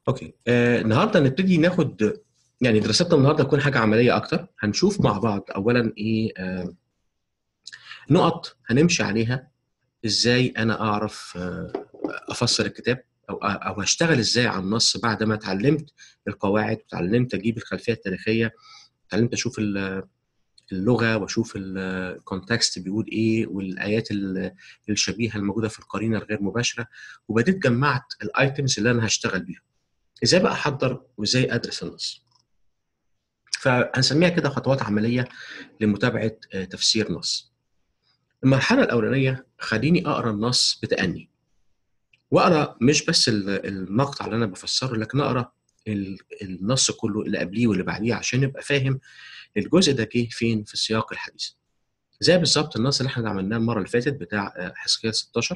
اوكي آه النهارده نبتدي ناخد يعني دراستنا النهارده تكون حاجه عمليه اكتر هنشوف مع بعض اولا ايه آه نقط هنمشي عليها ازاي انا اعرف آه افسر الكتاب او او هشتغل ازاي على النص بعد ما اتعلمت القواعد وتعلمت اجيب الخلفيه التاريخيه اتعلمت اشوف اللغه واشوف الكونتكست بيقول ايه والايات الشبيهه الموجوده في القرينه الغير مباشره وبديت جمعت الايتمز اللي انا هشتغل بيها ازاي بقى احضر وازاي ادرس النص فهنسميها كده خطوات عمليه لمتابعه تفسير نص المرحله الاولانيه خليني اقرا النص بتاني واقرا مش بس المقطع اللي انا بفسره لكن اقرا النص كله اللي قبليه واللي بعديه عشان ابقى فاهم الجزء ده جه فين في السياق الحديث زي بالظبط النص اللي احنا عملناه المره اللي فاتت بتاع حزقيال 16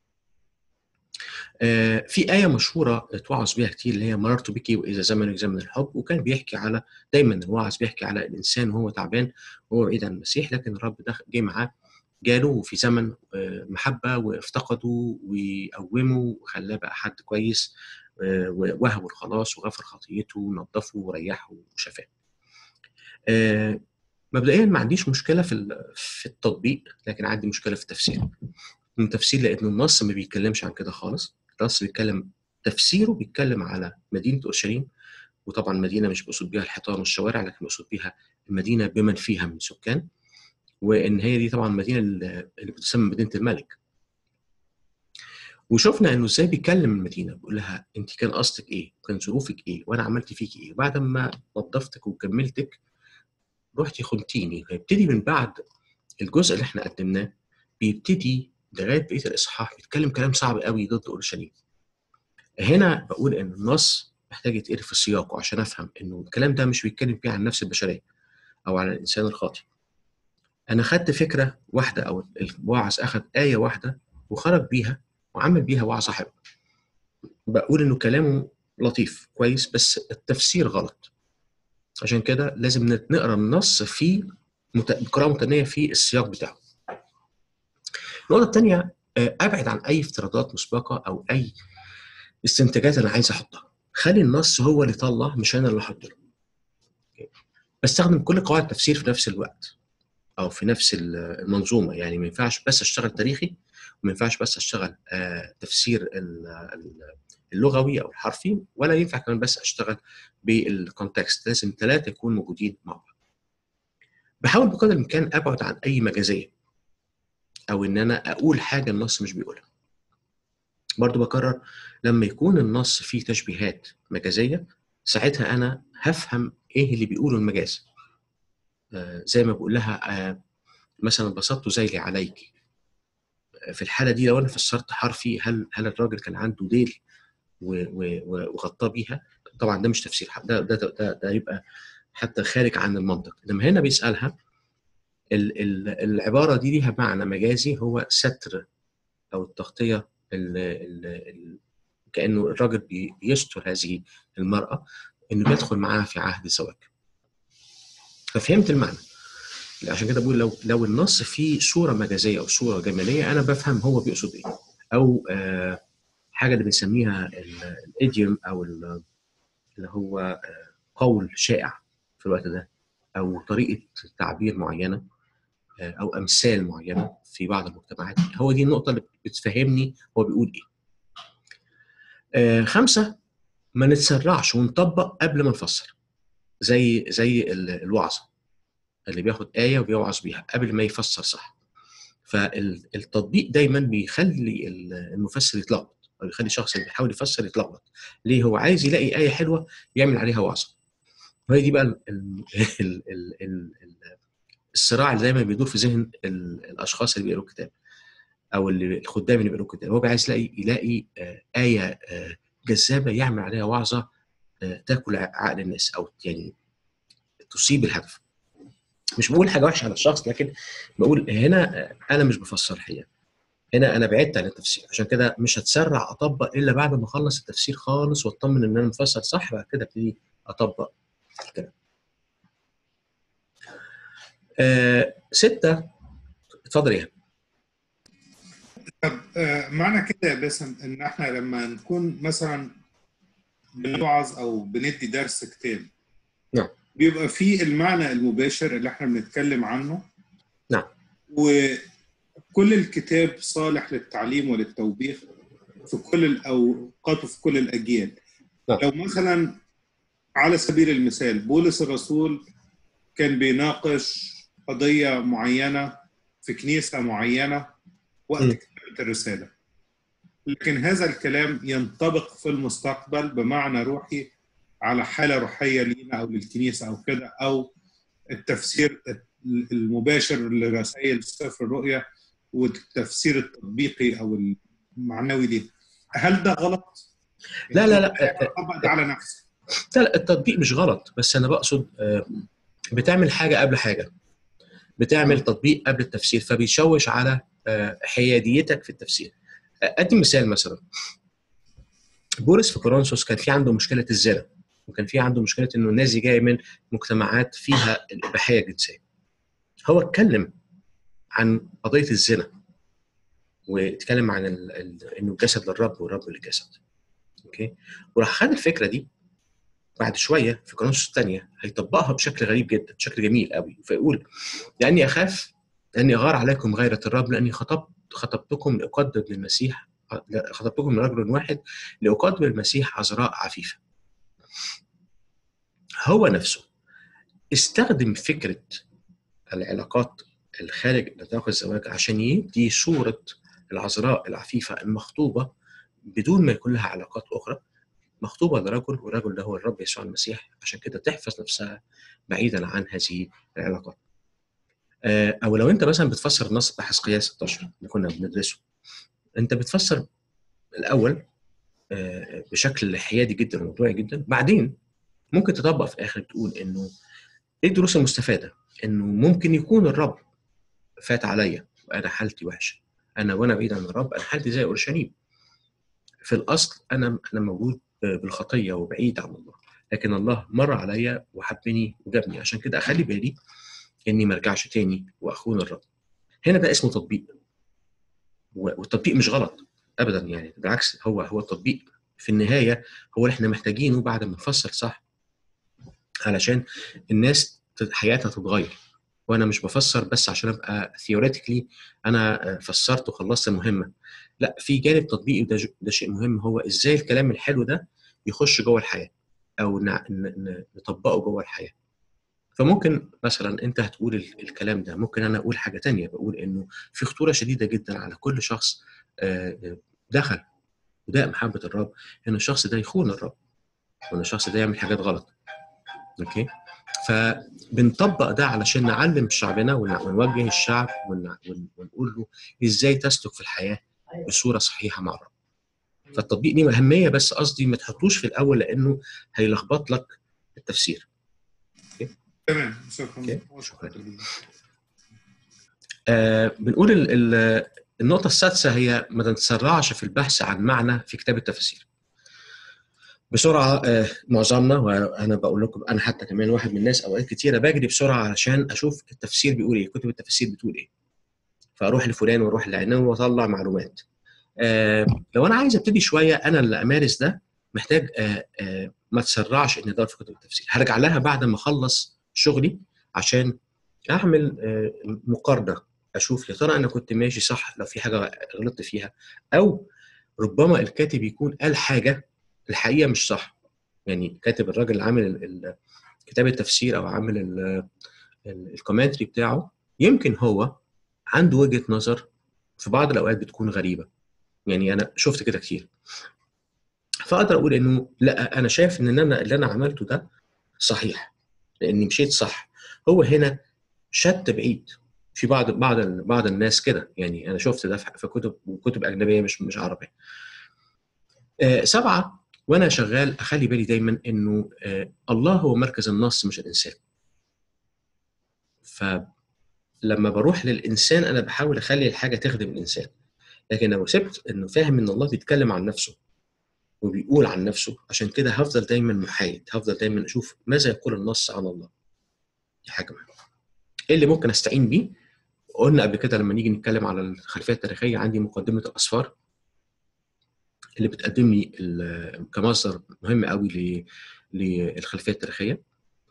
في آية مشهورة اتوعظ بيها كتير اللي هي مررت بك وإذا زمنك زمن الحب وكان بيحكي على دايما الوعظ بيحكي على الإنسان وهو تعبان وهو بعيد عن المسيح لكن الرب ده جه معاه جاله في زمن محبة وافتقده وقومه وخلاه بقى حد كويس ووهبه الخلاص وغفر خطيته ونظفه وريحه وشفاه. مبدئيا ما عنديش مشكله في في التطبيق لكن عندي مشكله في التفسير. التفسير لان النص ما بيتكلمش عن كده خالص، النص بيتكلم تفسيره بيتكلم على مدينه اورشليم وطبعا مدينه مش مقصود بيها الحيطان والشوارع لكن مقصود بيها المدينه بمن فيها من سكان وان هي دي طبعا المدينه اللي بتسمى مدينه الملك. وشفنا انه ازاي بيكلم المدينه بيقول لها انت كان قصدك ايه؟ كان ظروفك ايه؟ وانا عملت فيك ايه؟ بعد ما نظفتك وكملتك رحتي خنتيني فيبتدي من بعد الجزء اللي احنا قدمناه بيبتدي لغايه بقيه الاصحاح بيتكلم كلام صعب قوي ضد اورشليم. هنا بقول ان النص محتاج يتقري في سياقه عشان افهم انه الكلام ده مش بيتكلم فيه عن نفس البشريه او عن الانسان الخاطئ. انا خدت فكره واحده او الواعظ اخذ ايه واحده وخرج بيها وعمل بيها وعظه حلوه. بقول انه كلامه لطيف كويس بس التفسير غلط. عشان كده لازم نقرا النص في قراءه متنيه في السياق بتاعه. النقطه الثانيه ابعد عن اي افتراضات مسبقه او اي استنتاجات انا عايز احطها. خلي النص هو اللي يطلع مش انا اللي احط له. بستخدم كل قواعد التفسير في نفس الوقت او في نفس المنظومه يعني ما ينفعش بس اشتغل تاريخي وما ينفعش بس اشتغل تفسير اللغوي او الحرفي ولا ينفع كمان بس اشتغل بالكونتكست لازم ثلاثه يكونوا موجودين مع بعض. بحاول بقدر الامكان ابعد عن اي مجازيه او ان انا اقول حاجه النص مش بيقولها. برضو بكرر لما يكون النص فيه تشبيهات مجازيه ساعتها انا هفهم ايه اللي بيقوله المجاز. آه زي ما بقول لها آه مثلا بسطت زيلي عليك في الحاله دي لو انا فسرت حرفي هل هل الراجل كان عنده ديل وغطاه بيها طبعا ده مش تفسير ده ده ده, ده يبقى حتى خارج عن المنطق لما هنا بيسالها ال ال العباره دي ليها معنى مجازي هو ستر او التغطيه ال ال ال كانه الراجل بيستر هذه المراه انه بيدخل معاها في عهد زواج ففهمت المعنى عشان كده بقول لو لو النص فيه صوره مجازيه او صوره جماليه انا بفهم هو بيقصد ايه او آه حاجه اللي بنسميها الايديوم او اللي هو آه قول شائع في الوقت ده او طريقه تعبير معينه آه او امثال معينه في بعض المجتمعات هو دي النقطه اللي بتفهمني هو بيقول ايه خمسه ما نتسرعش ونطبق قبل ما نفسر زي زي الوعظه اللي بياخد آية وبيوعظ بيها قبل ما يفسر صح فالتطبيق دايما بيخلي المفسر يتلخبط او يخلي الشخص اللي بيحاول يفسر يتلخبط ليه هو عايز يلاقي آية حلوة يعمل عليها وعظة وهي دي بقى ال ال ال ال ال ال الصراع اللي دايما بيدور في ذهن الاشخاص اللي بيقروا الكتاب او اللي الخدام اللي بيقروا الكتاب هو عايز يلاقي يلاقي آية جذابة يعمل عليها وعظة تاكل عقل الناس او يعني تصيب الهدف مش بقول حاجه وحشه على الشخص لكن بقول هنا انا مش بفسر الحقيقه هنا انا بعدت عن التفسير عشان كده مش هتسرع اطبق الا بعد ما اخلص التفسير خالص واطمن ان انا مفسر صح بعد كده ابتدي اطبق الكلام آه ستة اتفضل يا طب آه معنى كده يا باسم ان احنا لما نكون مثلا بنوعظ او بندي درس كتاب نعم. بيبقى فيه المعنى المباشر اللي احنا بنتكلم عنه نعم. وكل الكتاب صالح للتعليم وللتوبيخ في كل الاوقات وفي كل الاجيال نعم. لو مثلا على سبيل المثال بولس الرسول كان بيناقش قضيه معينه في كنيسه معينه وقت م. كتابه الرساله لكن هذا الكلام ينطبق في المستقبل بمعنى روحي على حاله روحيه لينا او للكنيسه او كده او التفسير المباشر لرسائل سفر الرؤيا والتفسير التطبيقي او المعنوي ليه هل ده غلط؟ لا لا لا طبق ده على نفسه لا لا التطبيق مش غلط بس انا بقصد آه، بتعمل حاجه قبل حاجه بتعمل تطبيق قبل التفسير فبيشوش على آه، حياديتك في التفسير آه، ادي مثال مثلا بولس في كورنثوس كان في عنده مشكله الزنا وكان في عنده مشكله انه الناس دي جايه من مجتمعات فيها الاباحيه الجنسيه هو اتكلم عن قضيه الزنا واتكلم عن ال- ال- انه الجسد للرب والرب للجسد اوكي وراح خد الفكره دي بعد شويه في كورنثوس الثانيه هيطبقها بشكل غريب جدا بشكل جميل قوي فيقول لاني اخاف لاني اغار عليكم غيره الرب لاني خطبت خطبتكم لاقدم للمسيح لا، خطبتكم لرجل واحد لاقدم المسيح عذراء عفيفه هو نفسه استخدم فكره العلاقات الخارج نطاق الزواج عشان يدي صوره العذراء العفيفه المخطوبه بدون ما يكون لها علاقات اخرى مخطوبه لرجل والرجل ده هو الرب يسوع المسيح عشان كده تحفظ نفسها بعيدا عن هذه العلاقات. آه، او لو انت مثلا بتفسر النص بتاع حزقيال 16 اللي كنا بندرسه انت بتفسر الاول آه، بشكل حيادي جدا وموضوعي جدا بعدين ممكن تطبق في الاخر تقول انه ايه الدروس المستفاده؟ انه ممكن يكون الرب فات عليا وانا حالتي وحشه انا وانا بعيد عن الرب انا حالتي زي اورشليم في الاصل انا انا موجود بالخطيه وبعيد عن الله لكن الله مر عليا وحبني وجابني عشان كده اخلي بالي اني ما ارجعش تاني واخون الرب هنا ده اسمه تطبيق و- والتطبيق مش غلط ابدا يعني بالعكس هو هو التطبيق في النهايه هو اللي احنا محتاجينه بعد ما نفسر صح علشان الناس ت- حياتها تتغير وانا مش بفسر بس عشان ابقى ثيوريتيكلي انا آه، فسرت وخلصت المهمه لا في جانب تطبيقي وده ج- ده شيء مهم هو ازاي الكلام الحلو ده يخش جوه الحياه او نع- ن- ن- نطبقه جوه الحياه فممكن مثلا انت هتقول ال- الكلام ده ممكن انا اقول حاجه تانية بقول انه في خطوره شديده جدا على كل شخص آه، آه، دخل وداء محبه الرب ان الشخص ده يخون الرب وان الشخص ده يعمل حاجات غلط اوكي فبنطبق ده علشان نعلم شعبنا ون- ونوجه الشعب ون- ون- ونقول له ازاي تسلك في الحياه بصوره صحيحه مع الرب فالتطبيق ليه اهميه بس قصدي ما تحطوش في الاول لانه هيلخبط لك التفسير تمام شكرا أوكي، شكرا. آه بنقول ال ال النقطة السادسة هي ما تتسرعش في البحث عن معنى في كتاب التفاسير. بسرعة آه معظمنا وأنا بقول لكم أنا حتى كمان واحد من الناس أوقات كتيرة بجري بسرعة علشان أشوف التفسير بيقول إيه، كتب التفاسير بتقول إيه. فأروح لفلان وأروح لعلان وأطلع معلومات. آه لو أنا عايز أبتدي شوية أنا اللي أمارس ده محتاج آه آه ما تسرعش إني أدور في كتب التفسير، هرجع لها بعد ما أخلص شغلي عشان أعمل آه مقارنة اشوف يا ترى انا كنت ماشي صح لو في حاجه غلطت فيها او ربما الكاتب يكون قال حاجه الحقيقه مش صح يعني كاتب الراجل اللي عامل ال- ال- كتاب التفسير او عامل ال- ال- الكومنتري بتاعه يمكن هو عنده وجهه نظر في بعض الاوقات بتكون غريبه يعني انا شفت كده كتير فاقدر اقول انه لا انا شايف ان انا اللي انا عملته ده صحيح لاني مشيت صح هو هنا شت بعيد في بعض بعض بعض الناس كده يعني انا شفت ده في كتب وكتب اجنبيه مش مش عربيه. آه سبعه وانا شغال اخلي بالي دايما انه آه الله هو مركز النص مش الانسان. فلما بروح للانسان انا بحاول اخلي الحاجه تخدم الانسان. لكن لو سبت انه فاهم ان الله بيتكلم عن نفسه وبيقول عن نفسه عشان كده هفضل دايما محايد هفضل دايما اشوف ماذا يقول النص عن الله. دي حاجه مهمه. ايه اللي ممكن استعين بيه؟ قلنا قبل كده لما نيجي نتكلم على الخلفيه التاريخيه عندي مقدمه الاسفار اللي بتقدم لي كمصدر مهم قوي للخلفيه التاريخيه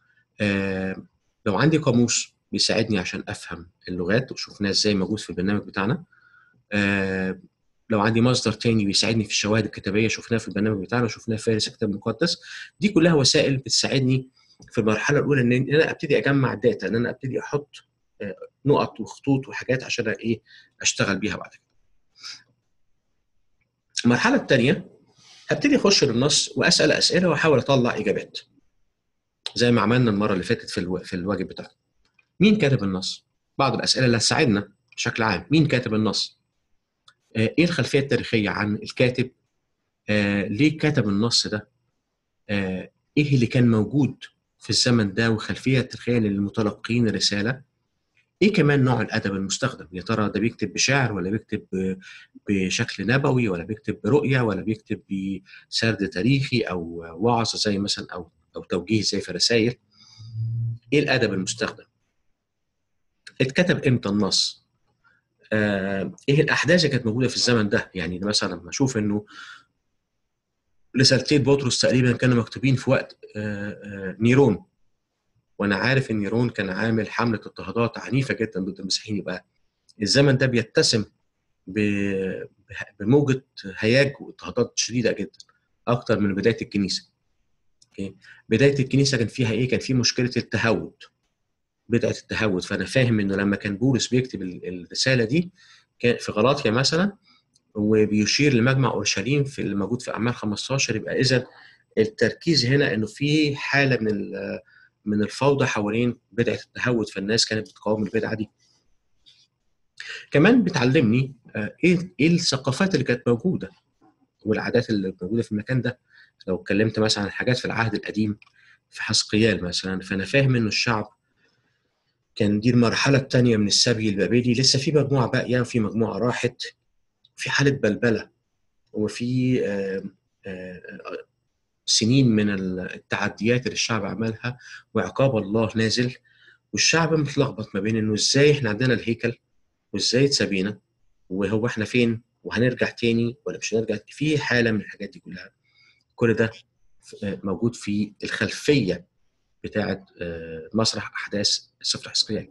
لو عندي قاموس بيساعدني عشان افهم اللغات وشفناه ازاي موجود في البرنامج بتاعنا لو عندي مصدر تاني بيساعدني في الشواهد الكتابيه شفناه في البرنامج بتاعنا شفناه في فارس الكتاب المقدس دي كلها وسائل بتساعدني في المرحله الاولى ان انا ابتدي اجمع داتا ان انا ابتدي احط نقط وخطوط وحاجات عشان ايه اشتغل بيها بعد كده. المرحله الثانيه هبتدي اخش للنص واسال اسئله واحاول اطلع اجابات. زي ما عملنا المره اللي فاتت في الو... في الواجب بتاعنا. مين كاتب النص؟ بعض الاسئله اللي هتساعدنا بشكل عام، مين كاتب النص؟ آه ايه الخلفيه التاريخيه عن الكاتب؟ آه ليه كتب النص ده؟ آه ايه اللي كان موجود في الزمن ده والخلفيه التاريخيه للمتلقين الرساله؟ ايه كمان نوع الادب المستخدم؟ يا ترى ده بيكتب بشعر ولا بيكتب بشكل نبوي ولا بيكتب برؤيه ولا بيكتب بسرد تاريخي او وعظ زي مثلا او او توجيه زي في الرسائل؟ ايه الادب المستخدم؟ اتكتب امتى النص؟ آه ايه الاحداث اللي كانت موجوده في الزمن ده؟ يعني مثلا لما اشوف انه رسالتين بطرس تقريبا كانوا مكتوبين في وقت آه آه نيرون وانا عارف ان نيرون كان عامل حمله اضطهادات عنيفه جدا ضد المسيحيين يبقى الزمن ده بيتسم بموجه هياج واضطهادات شديده جدا اكتر من بدايه الكنيسه. اوكي بدايه الكنيسه كان فيها ايه؟ كان في مشكله التهود. بدعه التهود فانا فاهم انه لما كان بولس بيكتب الرساله دي كان في غلاطيا مثلا وبيشير لمجمع اورشليم في الموجود في اعمال 15 يبقى اذا التركيز هنا انه في حاله من من الفوضى حوالين بدعه التهود فالناس كانت بتقاوم البدعه دي. كمان بتعلمني ايه ايه الثقافات اللي كانت موجوده والعادات اللي موجوده في المكان ده. لو اتكلمت مثلا عن حاجات في العهد القديم في حسقيال مثلا فانا فاهم انه الشعب كان دي المرحله الثانيه من السبي البابلي لسه في مجموعه باقيه وفي مجموعه راحت في حاله بلبله وفي آآ آآ سنين من التعديات اللي الشعب عملها وعقاب الله نازل والشعب متلخبط ما بين انه ازاي احنا عندنا الهيكل وازاي اتسابينا وهو احنا فين وهنرجع تاني ولا مش هنرجع في حاله من الحاجات دي كلها كل ده موجود في الخلفيه بتاعه مسرح احداث سفر حسقيال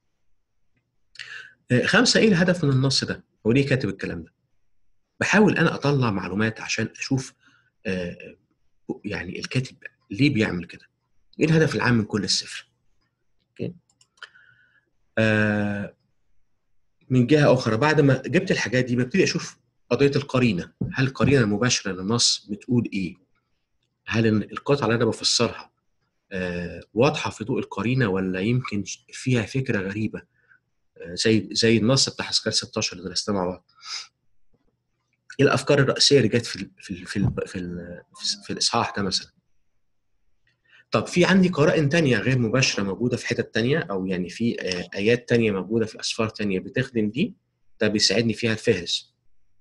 خمسه ايه الهدف من النص ده؟ هو ليه كاتب الكلام ده؟ بحاول انا اطلع معلومات عشان اشوف يعني الكاتب ليه بيعمل كده؟ ايه الهدف العام من كل السفر؟ اوكي آه من جهه اخرى بعد ما جبت الحاجات دي ببتدي اشوف قضيه القرينه، هل القرينه المباشره للنص بتقول ايه؟ هل القطعه اللي انا بفسرها آه واضحه في ضوء القرينه ولا يمكن فيها فكره غريبه آه زي زي النص بتاع حسكال 16 اللي درسناه مع بعض. ايه الافكار الرئيسيه اللي جت في ال في ال في ال في, ال في الاصحاح ده مثلا طب في عندي قرائن تانية غير مباشرة موجودة في حتت تانية أو يعني في آيات تانية موجودة في أسفار تانية بتخدم دي ده بيساعدني فيها الفهرس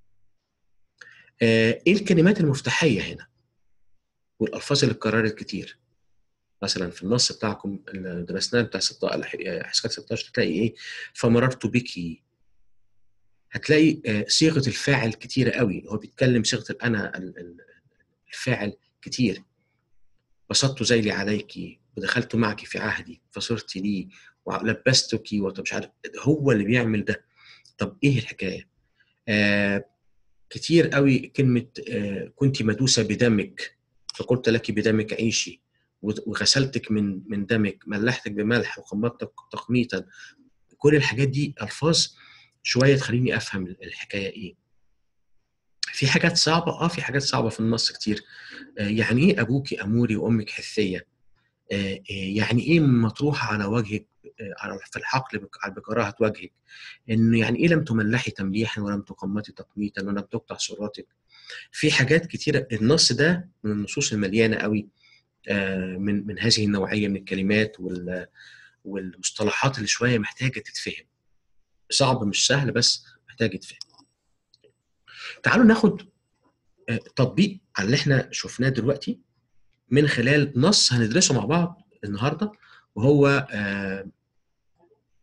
إيه الكلمات المفتاحية هنا والألفاظ اللي اتكررت كتير مثلا في النص بتاعكم اللي درسناه بتاع حسكات 16 تلاقي إيه فمررت بك هتلاقي صيغه الفاعل كتيره قوي هو بيتكلم صيغه الانا الفاعل كتير بسطت ذيلي عليك ودخلت معك في عهدي فصرت لي ولبستك ومش عارف هو اللي بيعمل ده طب ايه الحكايه؟ آه كتير قوي كلمه آه كنت مدوسه بدمك فقلت لك بدمك عيشي وغسلتك من من دمك ملحتك بملح وقمطتك تقميطا كل الحاجات دي الفاظ شويه تخليني افهم الحكايه ايه في حاجات صعبه اه في حاجات صعبه في النص كتير آه يعني ايه ابوك اموري وامك حثيه آه يعني ايه مطروحه على وجهك آه في الحقل بكراهه وجهك انه يعني ايه لم تملحي تمليحا ولم تقمتي تقميتا ولم تقطع سراتك في حاجات كتيره النص ده من النصوص المليانه قوي من من هذه النوعيه من الكلمات والمصطلحات اللي شويه محتاجه تتفهم صعب مش سهل بس محتاج يتفهم تعالوا ناخد تطبيق على اللي احنا شفناه دلوقتي من خلال نص هندرسه مع بعض النهارده وهو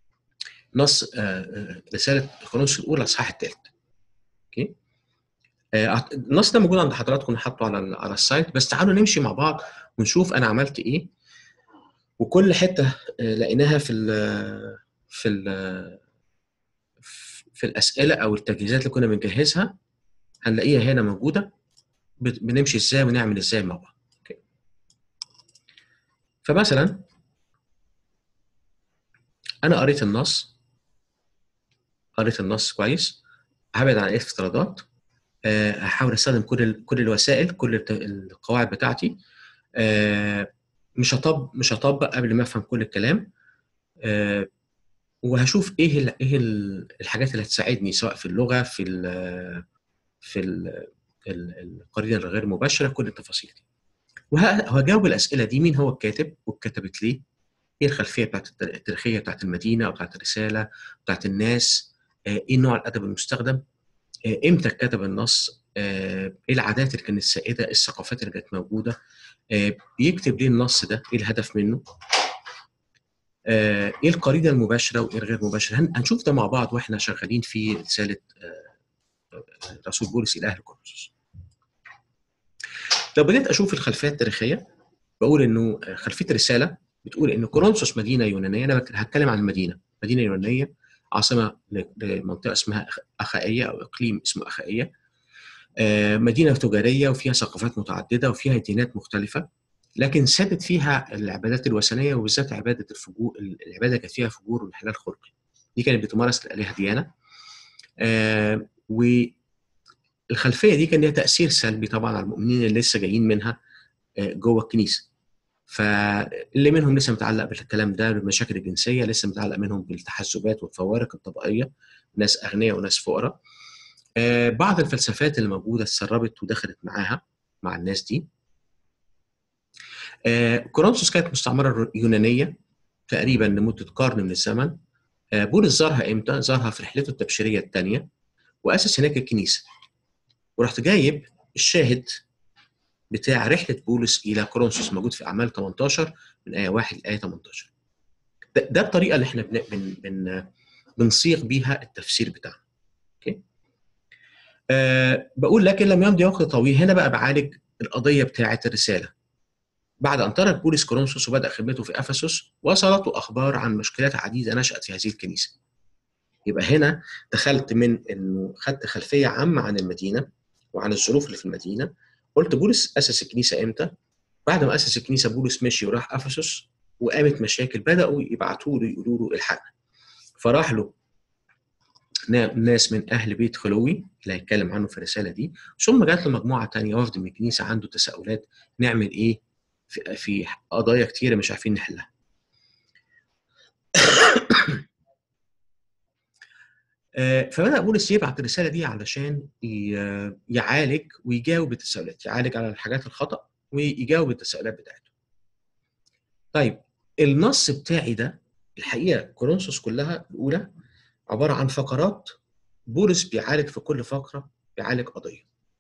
نص رساله كورنثوس الاولى الاصحاح الثالث اوكي آه، النص ده موجود عند حضراتكم حاطه على على السايت بس تعالوا نمشي مع بعض ونشوف انا عملت ايه وكل حته آه، لقيناها في ال في ال في الاسئله او التجهيزات اللي كنا بنجهزها هنلاقيها هنا موجوده بت- بنمشي ازاي ونعمل ازاي مع بعض أوكي. فمثلا انا قريت النص قريت النص كويس هبعد عن اي افتراضات آه، هحاول استخدم كل ال- كل الوسائل كل الت- القواعد بتاعتي آه، مش هطبق مش هطبق قبل ما افهم كل الكلام آه، وهشوف ايه ال- ايه ال- الحاجات اللي هتساعدني سواء في اللغه في ال في ال ال- القرينه الغير مباشره كل التفاصيل دي وه- وهجاوب الاسئله دي مين هو الكاتب واتكتبت ليه ايه الخلفيه بتاعت التار- التاريخيه بتاعت المدينه او بتاعت الرساله بتاعت الناس آه، ايه نوع الادب المستخدم آه، امتى كتب النص آه، ايه العادات اللي كانت سائده ايه الثقافات اللي كانت موجوده آه، بيكتب ليه النص ده ايه الهدف منه آه، ايه القرينه المباشره وايه الغير مباشره هن- هنشوف ده مع بعض واحنا شغالين في رساله آه، آه، رسول بولس الى اهل كورنثوس لو بديت اشوف الخلفيه التاريخيه بقول انه آه، خلفيه الرساله بتقول ان كورنثوس مدينه يونانيه انا بك- هتكلم عن المدينه مدينه يونانيه عاصمه ل- لمنطقه اسمها أخ- اخائيه او اقليم اسمه اخائيه آه، مدينه تجاريه وفيها ثقافات متعدده وفيها ديانات مختلفه لكن سادت فيها العبادات الوثنيه وبالذات عباده الفجور العباده كانت فيها فجور وانحلال خلقي دي كانت بتمارس الالهه ديانه آه، والخلفيه دي كان ليها تاثير سلبي طبعا على المؤمنين اللي لسه جايين منها آه، جوه الكنيسه فاللي منهم لسه متعلق بالكلام ده بالمشاكل الجنسيه لسه متعلق منهم بالتحزبات والفوارق الطبقيه ناس اغنياء وناس فقراء آه، بعض الفلسفات اللي موجوده اتسربت ودخلت معاها مع الناس دي آه، كورنثوس كانت مستعمره يونانيه تقريبا لمده قرن من الزمن آه، بولس زارها امتى؟ زارها في رحلته التبشيريه الثانيه واسس هناك الكنيسه ورحت جايب الشاهد بتاع رحله بولس الى كورنثوس موجود في اعمال 18 من ايه 1 لايه 18 ده, ده الطريقه اللي احنا بن بن بن بنصيغ بيها التفسير بتاعنا اوكي أه بقول لكن لم يمضي وقت طويل هنا بقى بعالج القضيه بتاعه الرساله بعد ان ترك بولس كورنثوس وبدا خدمته في افسس وصلته اخبار عن مشكلات عديده نشات في هذه الكنيسه يبقى هنا دخلت من انه خدت خلفيه عامه عن المدينه وعن الظروف اللي في المدينه قلت بولس اسس الكنيسه امتى بعد ما اسس الكنيسه بولس مشي وراح افسس وقامت مشاكل بداوا يبعتوا له يقولوا له الحق فراح له نا- ناس من اهل بيت خلوي اللي هيتكلم عنه في الرساله دي ثم جات له مجموعه تانية وفد من الكنيسه عنده تساؤلات نعمل ايه في, في قضايا كتيره مش عارفين نحلها آه، فبدا بولس يبعت الرساله دي علشان ي- يعالج ويجاوب التساؤلات يعالج على الحاجات الخطا ويجاوب التساؤلات بتاعته طيب النص بتاعي ده الحقيقه كورنثوس كلها الاولى عباره عن فقرات بولس بيعالج في كل فقره بيعالج قضيه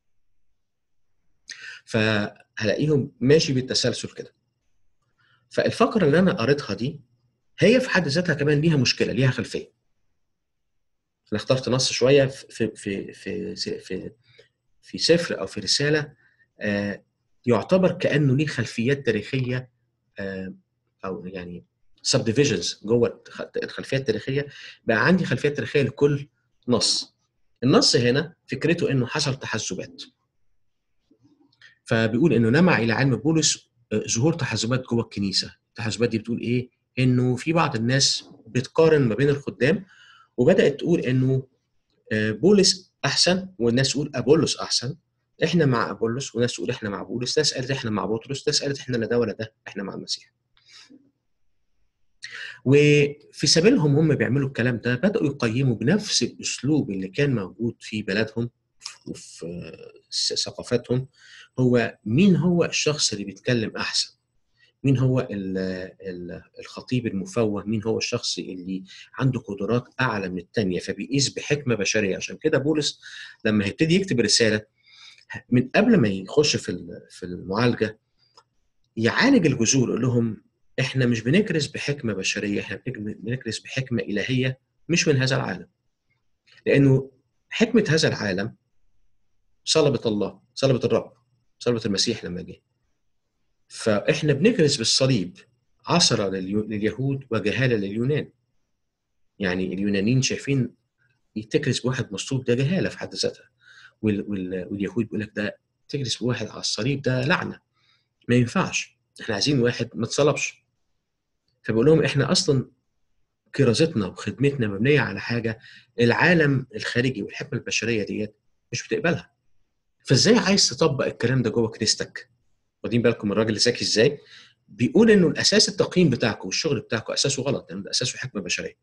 فهلاقيهم ماشي بالتسلسل كده فالفقره اللي انا قريتها دي هي في حد ذاتها كمان ليها مشكله ليها خلفيه انا اخترت نص شويه في في في في في, في سفر او في رساله آه، يعتبر كانه ليه خلفيات تاريخيه آه، او يعني سب ديفيجنز جوه الخلفيه التاريخيه بقى عندي خلفيه تاريخيه لكل نص النص هنا فكرته انه حصل تحزبات فبيقول انه نمع الى علم بولس آه، ظهور تحزبات جوه الكنيسه التحزبات دي بتقول ايه انه في بعض الناس بتقارن ما بين الخدام وبدات تقول انه آه، بولس احسن والناس تقول ابولس احسن احنا مع ابولس وناس تقول احنا مع بولس ناس قالت احنا مع بطرس ناس قالت احنا لا ده ولا ده احنا مع المسيح وفي سبيلهم هم بيعملوا الكلام ده بداوا يقيموا بنفس الاسلوب اللي كان موجود في بلدهم وفي آه، ثقافتهم هو مين هو الشخص اللي بيتكلم احسن مين هو ال- ال- الخطيب المفوه مين هو الشخص اللي عنده قدرات اعلى من الثانيه فبيقيس بحكمه بشريه عشان كده بولس لما هيبتدي يكتب رساله من قبل ما يخش في ال- في المعالجه يعالج الجذور يقول لهم احنا مش بنكرس بحكمه بشريه احنا بنك- بنكرس بحكمه الهيه مش من هذا العالم لانه حكمه هذا العالم صلبه الله صلبه الرب صلبه المسيح لما جه فاحنا بنكرس بالصليب عثره لليو- لليهود وجهاله لليونان يعني اليونانيين شايفين تكرس بواحد مصلوب ده جهاله في حد ذاتها وال- وال- واليهود بيقول لك ده تكرس بواحد على الصليب ده لعنه ما ينفعش احنا عايزين واحد ما اتصلبش فبقول لهم احنا اصلا كرازتنا وخدمتنا مبنيه على حاجه العالم الخارجي والحكمه البشريه ديت مش بتقبلها فازاي عايز تطبق الكلام ده جوه كنيستك واخدين بالكم الراجل ذكي ازاي بيقول انه الاساس التقييم بتاعكم والشغل بتاعكم اساسه غلط لان ده اساسه حكمه بشريه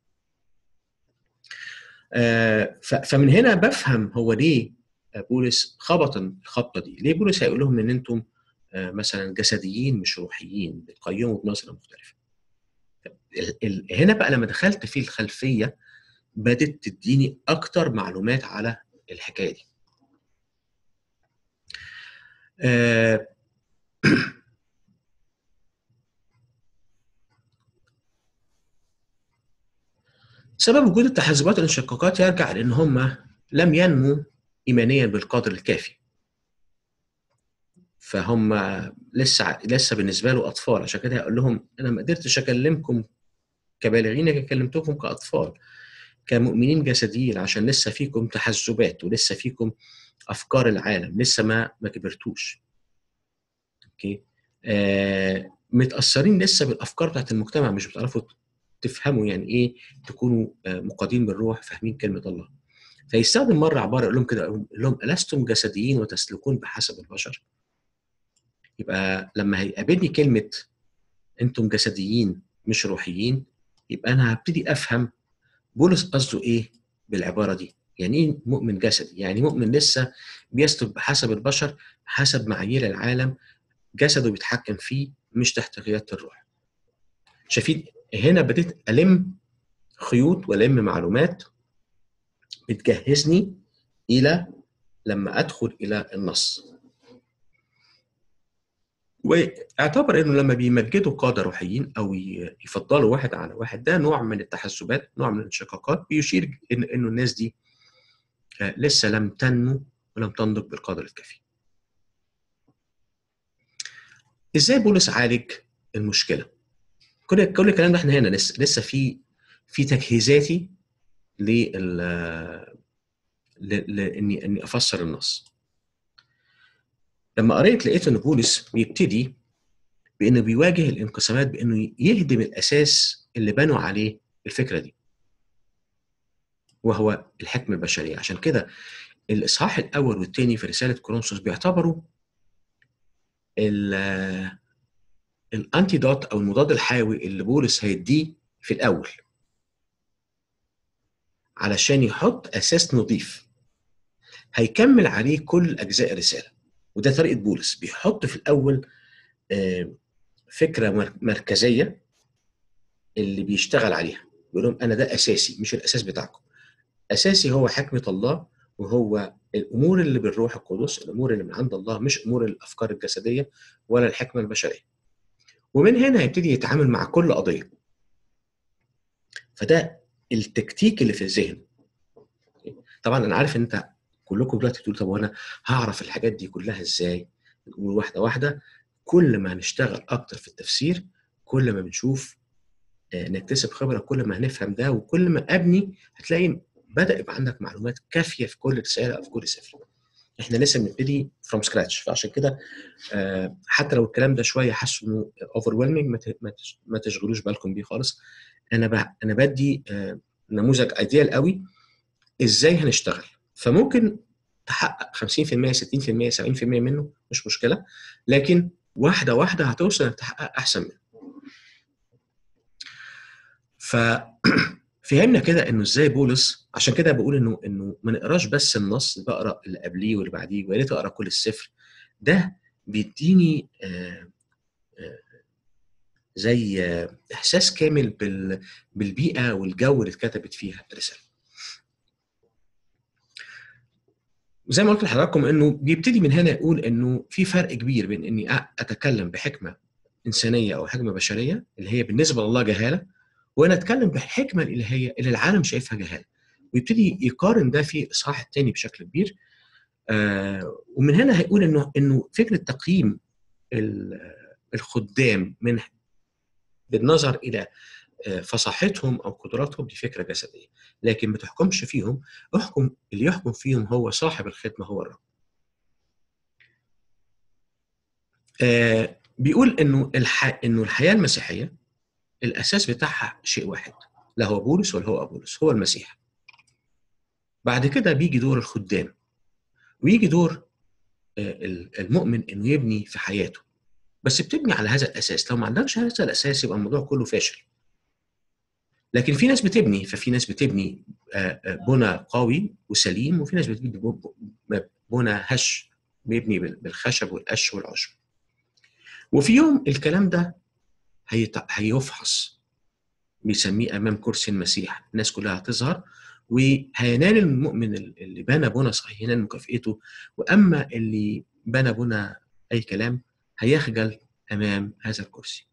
آه، ف- فمن هنا بفهم هو ليه بولس خبط الخبطه دي ليه بولس هيقول لهم ان انتم آه، مثلا جسديين مش روحيين بتقيموا بنظره مختلفه ال- ال- هنا بقى لما دخلت في الخلفيه بدت تديني اكتر معلومات على الحكايه دي آه، سبب وجود التحزبات والانشقاقات يرجع لان هم لم ينموا ايمانيا بالقدر الكافي فهم لسه لسه بالنسبه له اطفال عشان كده هيقول لهم انا ما قدرتش اكلمكم كبالغين لكن كلمتكم كاطفال كمؤمنين جسديين عشان لسه فيكم تحزبات ولسه فيكم افكار العالم لسه ما ما كبرتوش اوكي آه متاثرين لسه بالافكار بتاعت المجتمع مش بتعرفوا تفهموا يعني ايه تكونوا آه، مقادين بالروح فاهمين كلمه الله فيستخدم مره عباره يقول لهم كده يقول لهم الستم جسديين وتسلكون بحسب البشر يبقى لما هيقابلني كلمه انتم جسديين مش روحيين يبقى انا هبتدي افهم بولس قصده ايه بالعباره دي يعني ايه مؤمن جسدي يعني مؤمن لسه بيسلك بحسب البشر حسب معايير العالم جسده بيتحكم فيه مش تحت قياده الروح شايفين هنا بديت الم خيوط والم معلومات بتجهزني الى لما ادخل الى النص واعتبر انه لما بيمجدوا قاده روحيين او ي- يفضلوا واحد على واحد ده نوع من التحزبات نوع من الانشقاقات بيشير ان انه الناس دي آه، لسه لم تنمو ولم تنضج بالقدر الكافي. ازاي بولس عالج المشكله؟ كل كل الكلام ده احنا هنا لسه لسه في في تجهيزاتي لل ل- لاني اني افسر النص. لما قريت لقيت ان بولس بيبتدي بانه بيواجه الانقسامات بانه يهدم الاساس اللي بنوا عليه الفكره دي. وهو الحكمه البشريه، عشان كده الاصحاح الاول والثاني في رساله كورنثوس بيعتبروا ال- الانتيدوت او المضاد الحيوي اللي بولس هيديه في الاول علشان يحط اساس نظيف هيكمل عليه كل اجزاء الرساله وده طريقه بولس بيحط في الاول آه، فكره مر- مركزيه اللي بيشتغل عليها بيقول لهم انا ده اساسي مش الاساس بتاعكم اساسي هو حكمه الله وهو الامور اللي بالروح القدس الامور اللي من عند الله مش امور الافكار الجسديه ولا الحكمه البشريه ومن هنا هيبتدي يتعامل مع كل قضيه فده التكتيك اللي في الذهن طبعا انا عارف ان انت كلكم دلوقتي بتقولوا طب وانا هعرف الحاجات دي كلها ازاي نقول واحده واحده كل ما هنشتغل اكتر في التفسير كل ما بنشوف آه، نكتسب خبره كل ما هنفهم ده وكل ما ابني هتلاقي بدا يبقى عندك معلومات كافيه في كل رساله او في كل سفر احنا لسه بنبتدي فروم سكراتش فعشان كده آه، حتى لو الكلام ده شويه حاسه انه اوفر ما ت- ما تش- ما تشغلوش بالكم بيه خالص انا ب... انا بدي آه، نموذج ايديال قوي ازاي هنشتغل فممكن تحقق 50% 60% 70% منه مش مشكله لكن واحده واحده هتوصل انك تحقق احسن منه ففهمنا كده انه ازاي بولس عشان كده بقول انه انه ما نقراش بس النص بقرا اللي قبليه واللي بعديه ويا ريت اقرا كل السفر ده بيديني آه، آه، زي آه، احساس كامل بال- بالبيئه والجو اللي اتكتبت فيها الرساله. زي ما قلت لحضراتكم انه بيبتدي من هنا يقول انه في فرق كبير بين اني أ- اتكلم بحكمه انسانيه او حكمه بشريه اللي هي بالنسبه لله جهاله وانا اتكلم بالحكمه الالهيه اللي العالم شايفها جهاله. ويبتدي يقارن ده في الاصحاح الثاني بشكل كبير آه ومن هنا هيقول انه انه فكره تقييم الخدام من بالنظر الى فصاحتهم او قدراتهم دي فكره جسديه لكن ما تحكمش فيهم احكم اللي يحكم فيهم هو صاحب الخدمه هو الرب آه بيقول انه الح... انه الحياه المسيحيه الاساس بتاعها شيء واحد لا هو بولس ولا هو ابولس هو المسيح بعد كده بيجي دور الخدام ويجي دور المؤمن انه يبني في حياته بس بتبني على هذا الاساس لو ما عندكش هذا الاساس يبقى الموضوع كله فاشل لكن في ناس بتبني ففي ناس بتبني بنى قوي وسليم وفي ناس بتبني بنى هش بيبني بالخشب والقش والعشب وفي يوم الكلام ده هيفحص بيسميه امام كرسي المسيح الناس كلها هتظهر وهينال المؤمن اللي بنى بنى صحيح ينال مكافئته واما اللي بنى بنى اي كلام هيخجل امام هذا الكرسي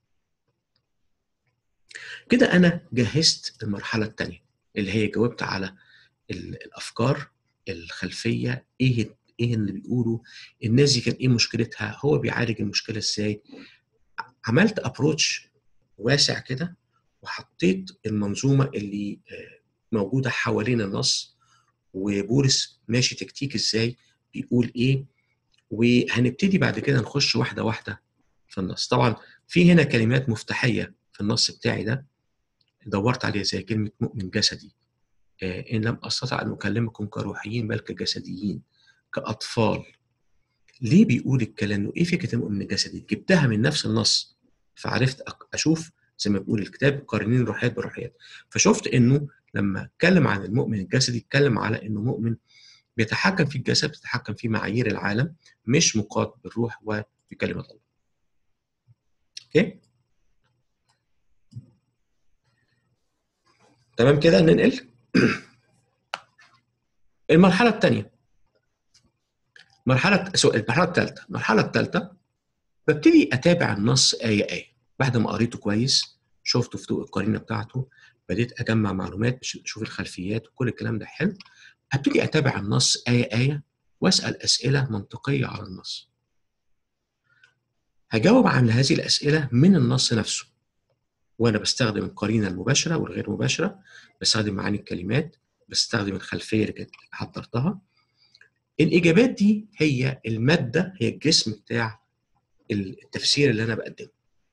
كده انا جهزت المرحله الثانيه اللي هي جاوبت على الافكار الخلفيه ايه ايه اللي بيقولوا الناس دي كان ايه مشكلتها هو بيعالج المشكله ازاي عملت ابروتش واسع كده وحطيت المنظومه اللي موجوده حوالين النص وبولس ماشي تكتيك ازاي بيقول ايه وهنبتدي بعد كده نخش واحده واحده في النص طبعا في هنا كلمات مفتاحيه في النص بتاعي ده دورت عليها زي كلمه مؤمن جسدي ان لم استطع ان اكلمكم كروحيين بل كجسديين كاطفال ليه بيقول الكلام وايه فكره المؤمن الجسدي جبتها من نفس النص فعرفت اشوف زي ما بيقول الكتاب قارنين الروحيات بالروحيات فشفت انه لما اتكلم عن المؤمن الجسدي اتكلم على انه مؤمن بيتحكم في الجسد بيتحكم في معايير العالم مش مقاد بالروح وبكلمه الله اوكي تمام كده ننقل المرحله الثانيه مرحله سؤال المرحله الثالثه المرحله الثالثه ببتدي اتابع النص ايه ايه بعد ما قريته كويس شفته في ضوء القرينه بتاعته بديت اجمع معلومات اشوف الخلفيات وكل الكلام ده حلو ابتدي اتابع النص ايه ايه واسال اسئله منطقيه على النص هجاوب عن هذه الاسئله من النص نفسه وانا بستخدم القرينه المباشره والغير مباشره بستخدم معاني الكلمات بستخدم الخلفيه اللي كنت حضرتها الاجابات دي هي الماده هي الجسم بتاع التفسير اللي انا بقدمه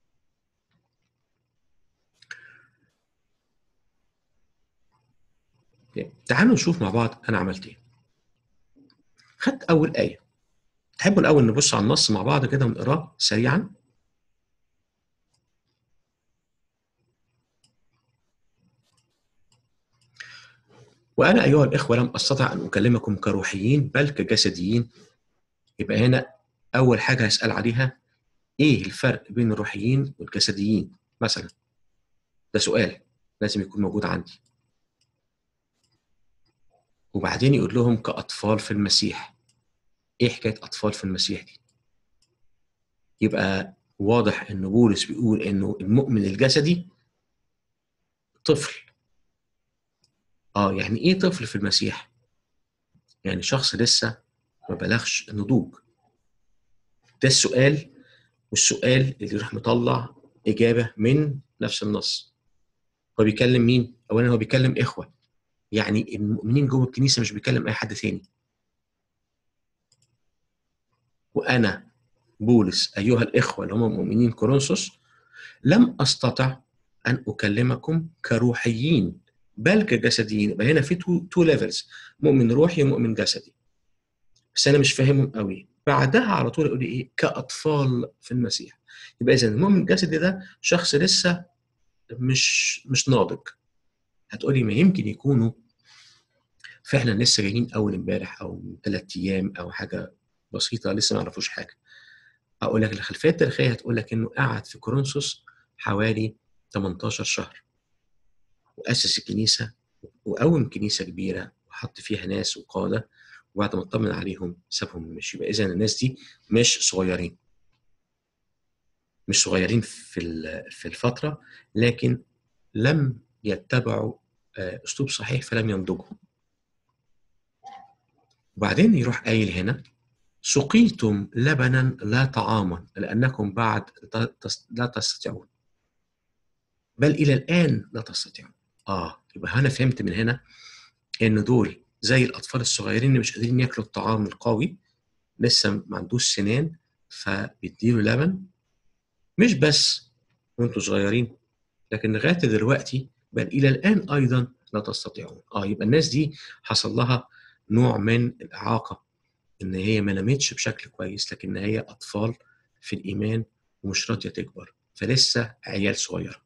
تعالوا نشوف مع بعض انا عملت ايه خدت اول ايه تحبوا الاول نبص على النص مع بعض كده ونقراه سريعا وانا ايها الاخوه لم استطع ان اكلمكم كروحيين بل كجسديين يبقى هنا اول حاجه هسال عليها ايه الفرق بين الروحيين والجسديين مثلا ده سؤال لازم يكون موجود عندي وبعدين يقول لهم كأطفال في المسيح ايه حكايه اطفال في المسيح دي يبقى واضح ان بولس بيقول انه المؤمن الجسدي طفل اه يعني ايه طفل في المسيح يعني شخص لسه ما بلغش النضوج ده السؤال والسؤال اللي يروح مطلع اجابه من نفس النص هو بيكلم مين اولا هو بيكلم اخوه يعني المؤمنين جوه الكنيسه مش بيكلم اي حد تاني وانا بولس ايها الاخوه اللي هم مؤمنين كورنثوس لم استطع ان اكلمكم كروحيين بل كجسديين يبقى هنا في تو, تو ليفلز مؤمن روحي ومؤمن جسدي بس انا مش فاهمهم قوي بعدها على طول يقول لي ايه كاطفال في المسيح يبقى اذا المؤمن الجسدي ده شخص لسه مش مش ناضج هتقولي ما يمكن يكونوا فعلا لسه جايين اول امبارح او من ثلاث ايام او حاجه بسيطه لسه ما يعرفوش حاجه اقول لك الخلفيه التاريخيه هتقول لك انه قعد في كورنثوس حوالي 18 شهر واسس الكنيسه وقوم كنيسه كبيره وحط فيها ناس وقاده وبعد ما اطمن عليهم سابهم ومشي يبقى اذا الناس دي مش صغيرين مش صغيرين في في الفتره لكن لم يتبعوا اسلوب صحيح فلم ينضجوا وبعدين يروح قايل هنا سقيتم لبنا لا طعاما لأنكم بعد لا تستطيعون بل إلى الآن لا تستطيعون آه يبقى أنا فهمت من هنا إن دول زي الأطفال الصغيرين اللي مش قادرين ياكلوا الطعام القوي لسه ما عندوش سنان فبيديله لبن مش بس وانتوا صغيرين لكن لغايه دلوقتي بل الى الان ايضا لا تستطيعون اه يبقى الناس دي حصل لها نوع من الاعاقه ان هي ما نامتش بشكل كويس لكن هي اطفال في الايمان ومش راضيه تكبر فلسه عيال صغيره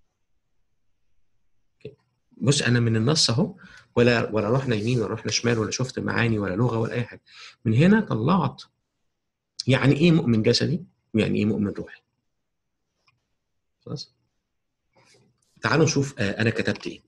بص انا من النص اهو ولا ولا رحنا يمين ولا رحنا شمال ولا شفت معاني ولا لغه ولا اي حاجه من هنا طلعت يعني ايه مؤمن جسدي ويعني ايه مؤمن روحي خلاص تعالوا نشوف آه انا كتبت ايه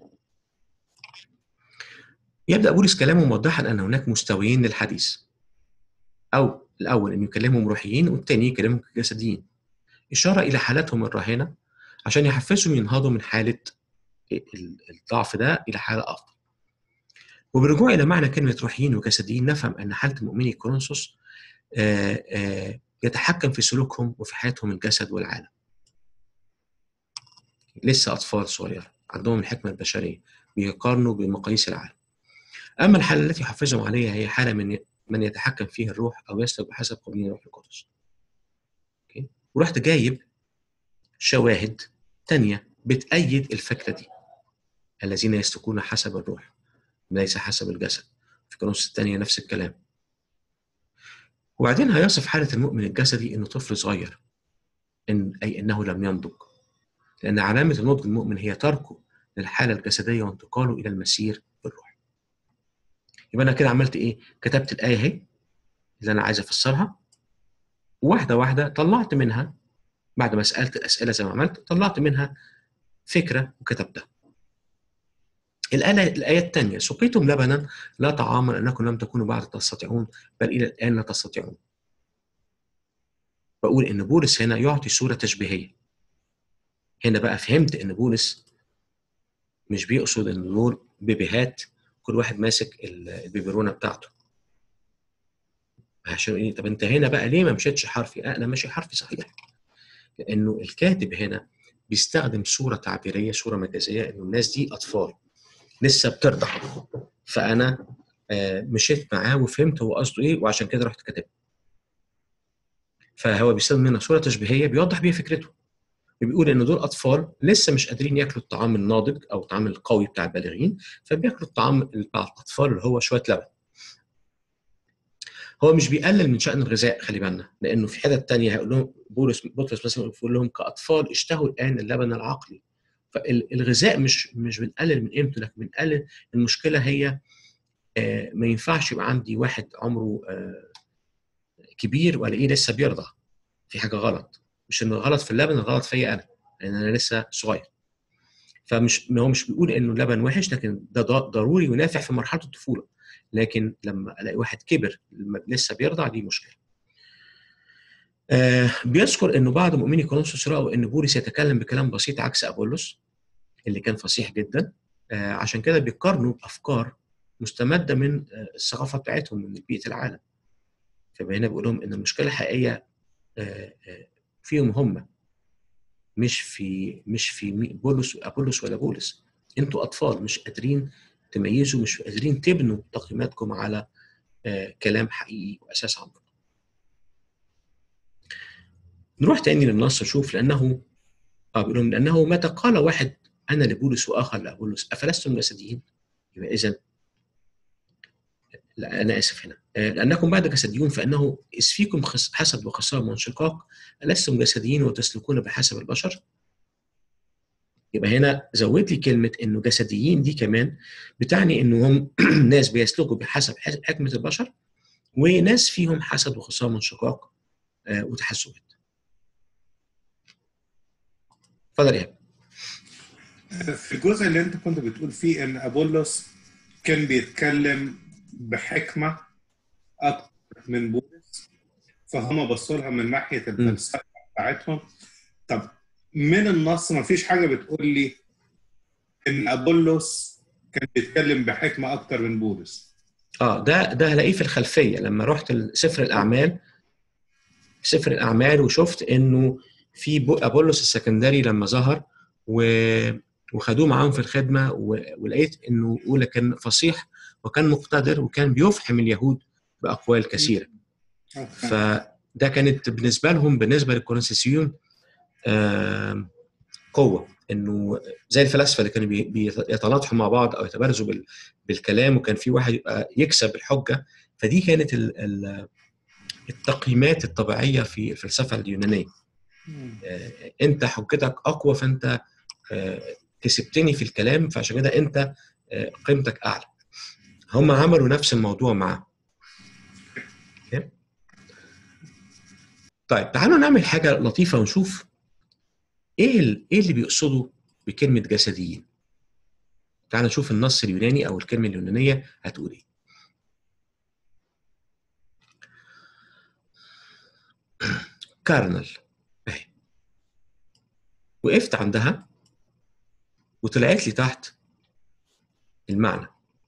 يبدا بولس كلامه موضحا ان هناك مستويين للحديث او الاول انه يكلمهم روحيين والثاني يكلمهم جسديين اشاره الى حالاتهم الراهنه عشان يحفزهم ينهضوا من حاله الضعف ده الى حاله افضل وبالرجوع الى معنى كلمه روحيين وجسديين نفهم ان حاله مؤمني كورنثوس يتحكم في سلوكهم وفي حياتهم الجسد والعالم لسه اطفال صغيره عندهم الحكمه البشريه بيقارنوا بمقاييس العالم اما الحاله التي يحفزهم عليها هي حاله من من يتحكم فيه الروح او يسلك بحسب قوانين الروح القدس ورحت جايب شواهد تانية بتأيد الفكرة دي الذين يسلكون حسب الروح ليس حسب الجسد في كورنثوس الثانية نفس الكلام وبعدين هيصف حالة المؤمن الجسدي إنه طفل صغير إن أي إنه لم ينضج لأن علامة النضج المؤمن هي تركه للحالة الجسدية وانتقاله إلى المسير بالروح يبقى أنا كده عملت إيه؟ كتبت الآية أهي اللي أنا عايز أفسرها واحدة واحدة طلعت منها بعد ما سألت الأسئلة زي ما عملت طلعت منها فكرة وكتبتها الآية الآية الثانية سقيتم لبنا لا طعاما أنكم لم تكونوا بعد تستطيعون بل إلى الآن لا تستطيعون بقول إن بولس هنا يعطي صورة تشبيهية هنا بقى فهمت إن بولس مش بيقصد إن دول بيبيهات كل واحد ماسك البيبرونة بتاعته عشان إيه طب أنت هنا بقى ليه ما مشيتش حرفي؟ أه أنا ماشي حرفي صحيح لأنه الكاتب هنا بيستخدم صورة تعبيرية صورة مجازية إنه الناس دي أطفال لسه بترضع فانا مشيت معاه وفهمت هو قصده ايه وعشان كده رحت كاتبها فهو بيستخدم هنا صوره تشبيهيه بيوضح بيها فكرته بيقول ان دول اطفال لسه مش قادرين ياكلوا الطعام الناضج او الطعام القوي بتاع البالغين فبياكلوا الطعام بتاع الاطفال اللي هو شويه لبن هو مش بيقلل من شان الغذاء خلي بالنا لانه في حتت تانية هيقول لهم بولس بطرس مثلا يقول لهم كاطفال اشتهوا الان اللبن العقلي فالغذاء مش مش بنقلل من قيمته لكن بنقلل المشكله هي آه ما ينفعش يبقى عندي واحد عمره آه كبير والاقيه لسه بيرضع في حاجه غلط مش انه غلط في اللبن الغلط فيا انا لان انا لسه صغير فمش هو مش بيقول انه اللبن وحش لكن ده ضروري ونافع في مرحله الطفوله لكن لما الاقي واحد كبر لسه بيرضع دي مشكله آه بيذكر انه بعض مؤمني كورنثوس راوا ان بولس يتكلم بكلام بسيط عكس ابولس اللي كان فصيح جدا آه عشان كده بيقارنوا بافكار مستمده من آه الثقافه بتاعتهم من بيئه العالم فهنا بيقول لهم ان المشكله الحقيقيه فيهم هم مش في مش في بولس ابولس ولا بولس انتوا اطفال مش قادرين تميزوا مش قادرين تبنوا تقييماتكم على كلام حقيقي واساس عميق نروح تاني للنص نشوف لانه اه بيقول لهم لانه متى قال واحد انا لبولس واخر لابولس افلستم جسديين؟ يبقى اذا لا انا اسف هنا لانكم بعد جسديون فانه اذ فيكم حسد وخصام وانشقاق الستم جسديين وتسلكون بحسب البشر؟ يبقى هنا زود لي كلمه انه جسديين دي كمان بتعني انه هم ناس بيسلكوا بحسب حكمه البشر وناس فيهم حسد وخصام وانشقاق آه وتحسبات. اتفضل يا في الجزء اللي انت كنت بتقول فيه ان ابولس كان بيتكلم بحكمه اكتر من بولس فهم بصوا لها من ناحيه الفلسفه بتاعتهم طب من النص ما فيش حاجه بتقول لي ان ابولس كان بيتكلم بحكمه اكتر من بولس اه ده ده هلاقيه في الخلفيه لما رحت سفر الاعمال سفر الاعمال وشفت انه في بو- ابولس السكندري لما ظهر و وخدوه معاهم في الخدمه و... ولقيت انه اولى كان فصيح وكان مقتدر وكان بيفحم اليهود باقوال كثيره فده كانت بالنسبه لهم بالنسبه للكورنثيسيون آم، قوه انه زي الفلاسفه اللي كانوا بي- بيتناطحوا مع بعض او يتبارزوا بال- بالكلام وكان في واحد يبقى يكسب الحجه فدي كانت ال- ال- التقييمات الطبيعيه في الفلسفه اليونانيه آه، انت حجتك اقوى فانت آه، كسبتني في الكلام فعشان كده انت آه، قيمتك اعلى هم عملوا نفس الموضوع معاه أوكي؟ طيب تعالوا نعمل حاجه لطيفه ونشوف ايه ال- ايه اللي بيقصدوا بكلمه جسديين تعالوا نشوف النص اليوناني او الكلمه اليونانيه هتقول ايه كارنل اهي وقفت عندها وطلعت لي تحت المعنى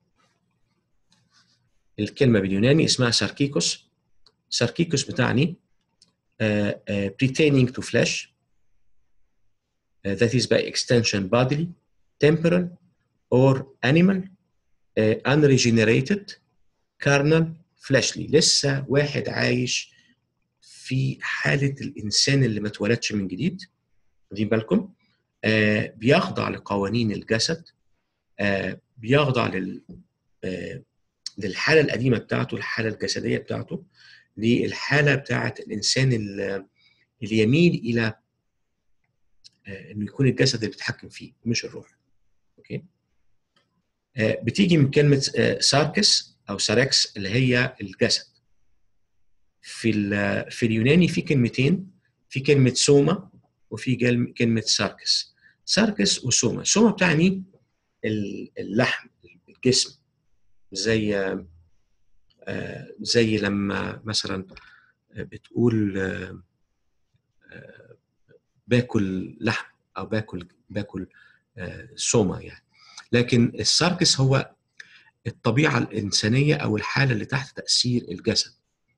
الكلمة باليوناني اسمها ساركيكوس ساركيكوس بتعني uh, uh, pertaining to flesh uh, that is by extension bodily, temporal or animal, uh, unregenerated, carnal, fleshly لسه واحد عايش في حالة الإنسان اللي ما اتولدش من جديد واخدين بالكم آه بيخضع لقوانين الجسد آه بيخضع لل آه للحالة القديمة بتاعته الحالة الجسدية بتاعته للحالة بتاعة الإنسان ال- اللي يميل إلى آه إنه يكون الجسد اللي بيتحكم فيه مش الروح أوكي آه بتيجي من كلمة آه ساركس أو ساركس اللي هي الجسد في ال- في اليوناني في كلمتين في كلمة سوما وفي كلمة- كلمة ساركس ساركس وسوما سوما بتعني ال- اللحم الجسم زي آه، زي لما مثلا بتقول آه، آه، باكل لحم او باكل باكل آه، سوما يعني لكن الساركس هو الطبيعه الانسانيه او الحاله اللي تحت تاثير الجسد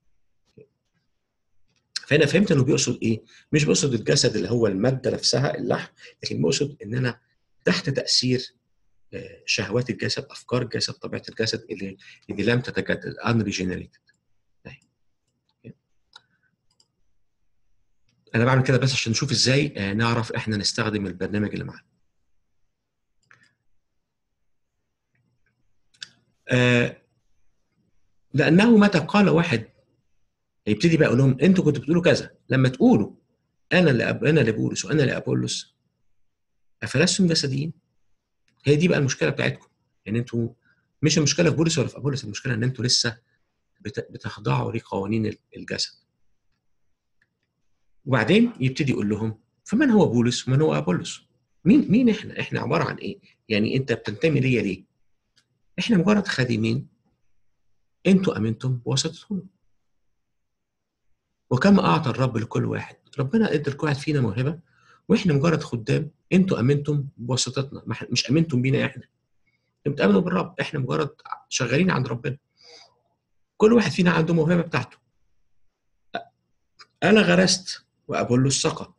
فانا فهمت انه بيقصد ايه مش بيقصد الجسد اللي هو الماده نفسها اللحم لكن بيقصد ان انا تحت تاثير آه، شهوات الجسد افكار الجسد طبيعه الجسد اللي اللي لم تتجدد unregenerated أهي. انا بعمل كده بس عشان نشوف ازاي آه، نعرف احنا نستخدم البرنامج اللي معانا آه، لانه متى قال واحد يبتدي بقى يقول لهم انتوا كنتوا بتقولوا كذا لما تقولوا انا اللي أب... انا لبولس وانا لابولس افلستم جسديين هي دي بقى المشكله بتاعتكم يعني انتوا مش المشكله في بولس ولا في ابولس المشكله ان انتوا لسه بت... بتخضعوا لقوانين ال- الجسد وبعدين يبتدي يقول لهم فمن هو بولس ومن هو ابولس مين مين احنا احنا عباره عن ايه يعني انت بتنتمي ليا ليه احنا مجرد خادمين انتوا امنتم بواسطتهم وكما اعطى الرب لكل واحد ربنا ادى لكل واحد فينا موهبه واحنا مجرد خدام انتوا امنتم بواسطتنا ما إحنا- مش امنتم بينا احنا انتوا بتامنوا بالرب احنا مجرد شغالين عند ربنا كل واحد فينا عنده موهبه بتاعته انا غرست وابولس سقى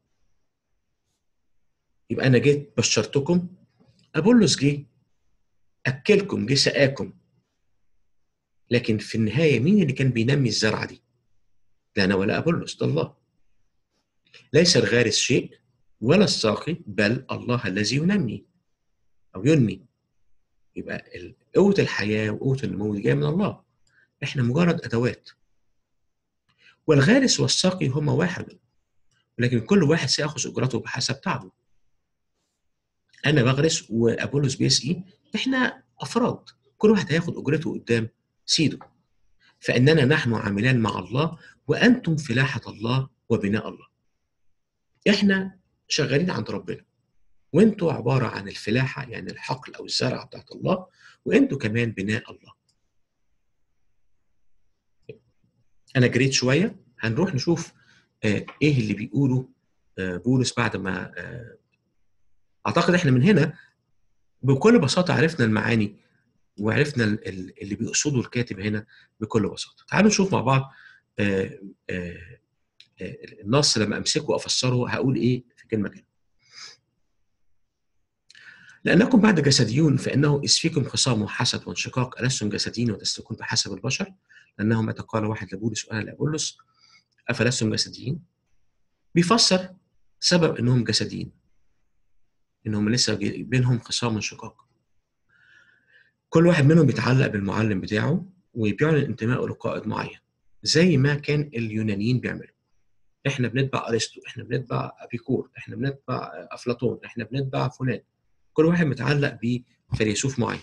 يبقى انا جيت بشرتكم ابولس جه اكلكم جه سقاكم لكن في النهايه مين اللي كان بينمي الزرعه دي؟ لا انا ولا ابولس ده الله ليس الغارس شيء ولا الساقي بل الله الذي ينمي او ينمي يبقى ال- قوه الحياه وقوه النمو دي جايه من الله احنا مجرد ادوات والغارس والساقي هما واحد ولكن كل واحد سيأخذ أجرته بحسب تعبه أنا بغرس وأبولس بيسقي إحنا أفراد كل واحد هياخد أجرته قدام سيده فإننا نحن عاملان مع الله وأنتم فلاحة الله وبناء الله إحنا شغالين عند ربنا وانتوا عبارة عن الفلاحة يعني الحقل أو الزرعة بتاعت الله وانتوا كمان بناء الله أنا جريت شوية هنروح نشوف آه، إيه اللي بيقوله آه، بولس بعد ما آه، أعتقد إحنا من هنا بكل بساطة عرفنا المعاني وعرفنا ال- ال- اللي بيقصده الكاتب هنا بكل بساطه تعالوا نشوف مع بعض آه، آه، آه، النص لما امسكه وافسره هقول ايه في كلمه كلمه لأنكم بعد جسديون فإنه إذ فيكم خصام وحسد وانشقاق ألستم جسديين وتسلكون بحسب البشر لأنه متى قال واحد لبولس وأنا لأبولس أفلستم جسديين بيفسر سبب إنهم جسديين إنهم لسه جي- بينهم خصام وانشقاق كل واحد منهم بيتعلق بالمعلم بتاعه وبيعلن انتمائه لقائد معين زي ما كان اليونانيين بيعملوا احنا بنتبع ارسطو احنا بنتبع ابيكور احنا بنتبع افلاطون احنا بنتبع فلان كل واحد متعلق بفيلسوف معين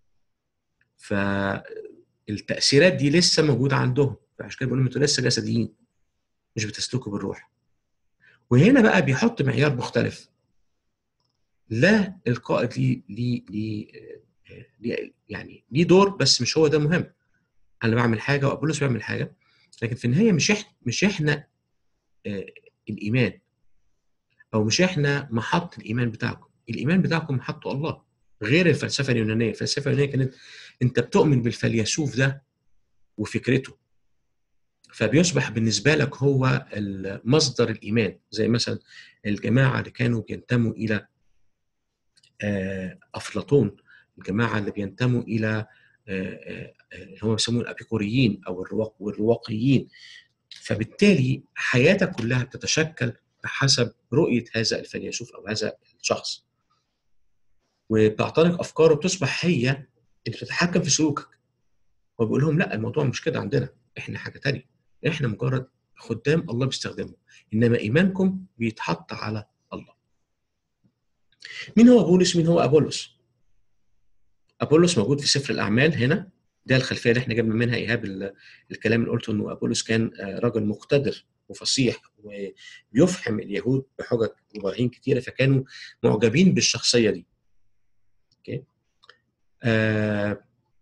فالتاثيرات دي لسه موجوده عندهم فعشان كده بيقول لهم انتوا لسه جسديين مش بتسلكوا بالروح وهنا بقى بيحط معيار مختلف لا القائد ليه ليه ليه ليه- يعني ليه دور بس مش هو ده مهم انا بعمل حاجه وابولس بيعمل حاجه لكن في النهايه مش احنا مش احنا آه، الايمان او مش احنا محط الايمان بتاعكم الايمان بتاعكم محطه الله غير الفلسفه اليونانيه الفلسفه اليونانيه كانت انت بتؤمن بالفيلسوف ده وفكرته فبيصبح بالنسبه لك هو مصدر الايمان زي مثلا الجماعه اللي كانوا بينتموا الى آه، افلاطون الجماعه اللي بينتموا الى آه، آه، آه، اللي هم بيسموه الابيكوريين او الرواق والرواقيين فبالتالي حياتك كلها بتتشكل بحسب رؤيه هذا الفيلسوف او هذا الشخص وبتعتنق افكاره بتصبح هي اللي بتتحكم في سلوكك وبيقول لهم لا الموضوع مش كده عندنا احنا حاجه تانية احنا مجرد خدام الله بيستخدمه انما ايمانكم بيتحط على الله مين هو بولس مين هو ابولس ابولس موجود في سفر الاعمال هنا ده الخلفيه اللي احنا جبنا منها ايهاب ال- الكلام اللي قلته انه ابولس كان آه، راجل مقتدر وفصيح وبيفحم اليهود بحجج وبراهين كتيره فكانوا معجبين بالشخصيه دي. اوكي؟ آه،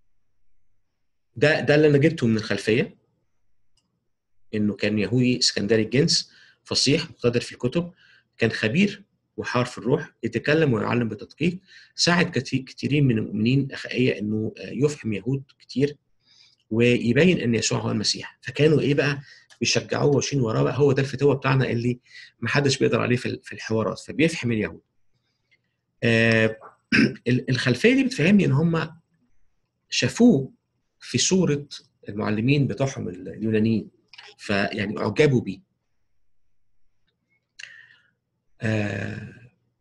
ده ده اللي انا جبته من الخلفيه انه كان يهودي اسكندري الجنس فصيح مقتدر في الكتب كان خبير وحار في الروح يتكلم ويعلم بتدقيق ساعد كتي- كتيرين من المؤمنين اخائيه انه آه، يفهم يهود كتير ويبين ان يسوع هو المسيح فكانوا ايه بقى بيشجعوه وماشيين وراه بقى هو ده الفتوه بتاعنا اللي ما حدش بيقدر عليه في في الحوارات فبيفهم اليهود آه، ال- الخلفيه دي بتفهمني ان هم شافوه في صوره المعلمين بتوعهم اليونانيين فيعني اعجبوا بيه آه،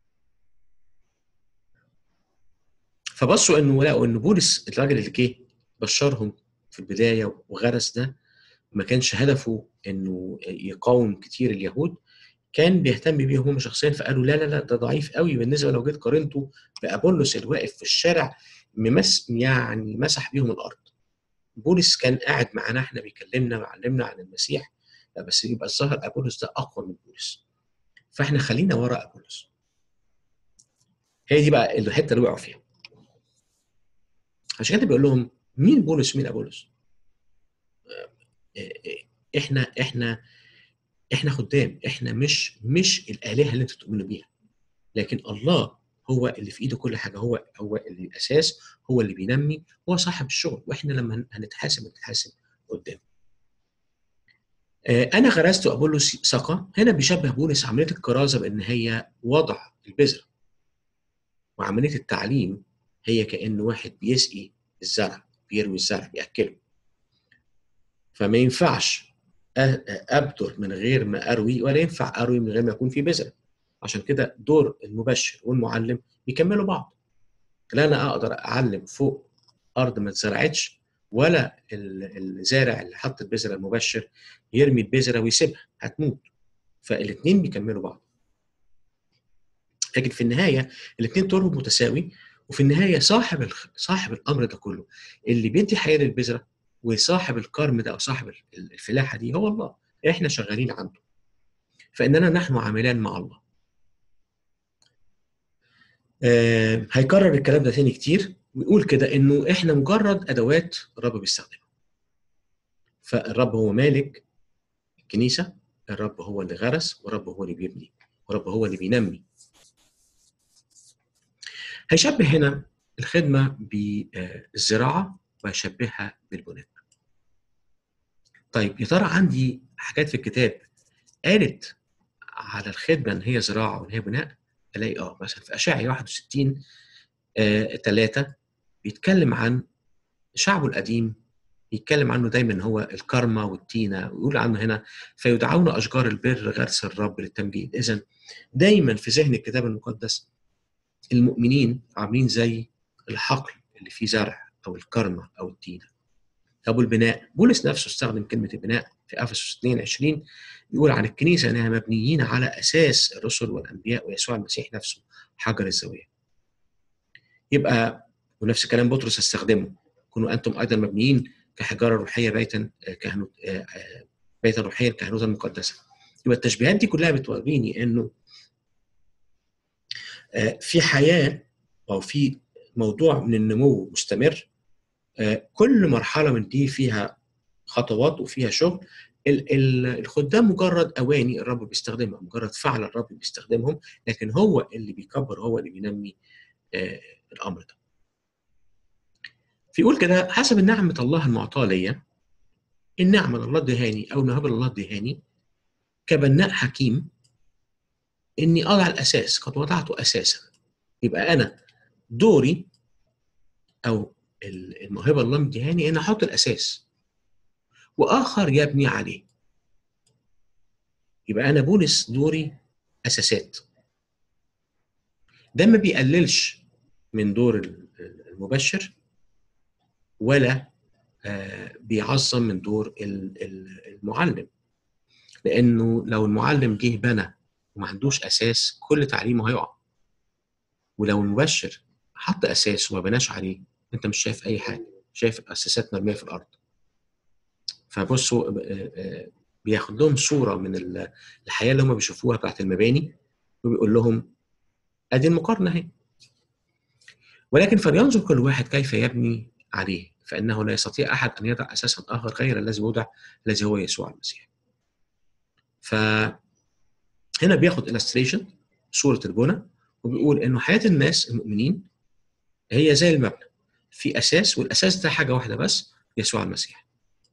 فبصوا انه لقوا ان بولس الراجل اللي جه بشرهم في البدايه وغرس ده ما كانش هدفه انه يقاوم كتير اليهود كان بيهتم بيهم هم شخصيا فقالوا لا لا لا ده ضعيف قوي بالنسبه لو جيت قارنته بابولس اللي واقف في الشارع ممس يعني مسح بيهم الارض بولس كان قاعد معانا احنا بيكلمنا وعلمنا عن المسيح لا بس يبقى الظاهر ابولس ده اقوى من بولس فاحنا خلينا ورا ابولس هي دي بقى الحته اللي وقعوا فيها عشان كده بيقول لهم مين بولس مين ابولس احنا احنا احنا خدام احنا مش مش الالهه اللي انتوا بتؤمنوا بيها لكن الله هو اللي في ايده كل حاجه هو هو اللي الاساس هو اللي بينمي هو صاحب الشغل واحنا لما هنتحاسب هنتحاسب قدامه انا غرست ابولس سقى هنا بيشبه بولس عمليه الكرازه بان هي وضع البذره وعمليه التعليم هي كان واحد بيسقي الزرع بيروي الزرع بياكله فما ينفعش ابدر من غير ما اروي ولا ينفع اروي من غير ما يكون في بذره عشان كده دور المبشر والمعلم بيكملوا بعض لا انا اقدر اعلم فوق ارض ما اتزرعتش ولا الزارع اللي حط البذره المبشر يرمي البذره ويسيبها هتموت فالاثنين بيكملوا بعض لكن في النهايه الاثنين دورهم متساوي وفي النهايه صاحب صاحب الامر ده كله اللي بيدي حياه للبذره وصاحب الكرم ده او صاحب الفلاحه دي هو الله احنا شغالين عنده فاننا نحن عاملان مع الله آه هيكرر الكلام ده تاني كتير ويقول كده انه احنا مجرد ادوات الرب بيستخدمها فالرب هو مالك الكنيسه الرب هو اللي غرس والرب هو اللي بيبني والرب هو اللي بينمي هيشبه هنا الخدمه بالزراعه واشبهها بالبناء. طيب يا ترى عندي حاجات في الكتاب قالت على الخدمه ان هي زراعه وان هي بناء؟ الاقي اه مثلا في اشعياء 61 آه 3 بيتكلم عن شعبه القديم يتكلم عنه دايما هو الكرمة والتينة ويقول عنه هنا فيدعون أشجار البر غرس الرب للتمجيد إذا دايما في ذهن الكتاب المقدس المؤمنين عاملين زي الحقل اللي فيه زرع أو الكرمة أو التينة طب البناء بولس نفسه استخدم كلمة البناء في أفسس 22 يقول عن الكنيسة أنها مبنيين على أساس الرسل والأنبياء ويسوع المسيح نفسه حجر الزاوية يبقى ونفس الكلام بطرس استخدمه كونوا أنتم أيضا مبنيين كحجاره روحيه بيتا كهنوت بيتا روحيا كهنوتا مقدسه يبقى التشبيهات دي كلها بتوريني انه في حياه او في موضوع من النمو مستمر كل مرحله من دي فيها خطوات وفيها شغل الخدام مجرد اواني الرب بيستخدمها مجرد فعل الرب بيستخدمهم لكن هو اللي بيكبر هو اللي بينمي الامر ده فيقول كده حسب النعمة الله المعطاة ليا النعمة اللي الله ادهاني أو الموهبة اللي الله ادهاني كبناء حكيم إني أضع الأساس قد وضعته أساسا يبقى أنا دوري أو الموهبة اللي الله مديهاني إن أحط الأساس وآخر يبني عليه يبقى أنا بولس دوري أساسات ده ما بيقللش من دور المبشر ولا بيعظم من دور المعلم لانه لو المعلم جه بنى وما عندوش اساس كل تعليمه هيقع ولو المبشر حط اساس وما بناش عليه انت مش شايف اي حاجه شايف الاساسات مرميه في الارض فبصوا بياخد لهم صوره من الحياه اللي هم بيشوفوها بتاعت المباني وبيقول لهم ادي المقارنه اهي ولكن فلينظر كل واحد كيف يبني عليه فإنه لا يستطيع أحد أن يضع أساسا آخر غير الذي وضع الذي هو يسوع المسيح فهنا بياخد illustration صورة البنى وبيقول إنه حياة الناس المؤمنين هي زي المبنى في أساس والأساس ده حاجة واحدة بس يسوع المسيح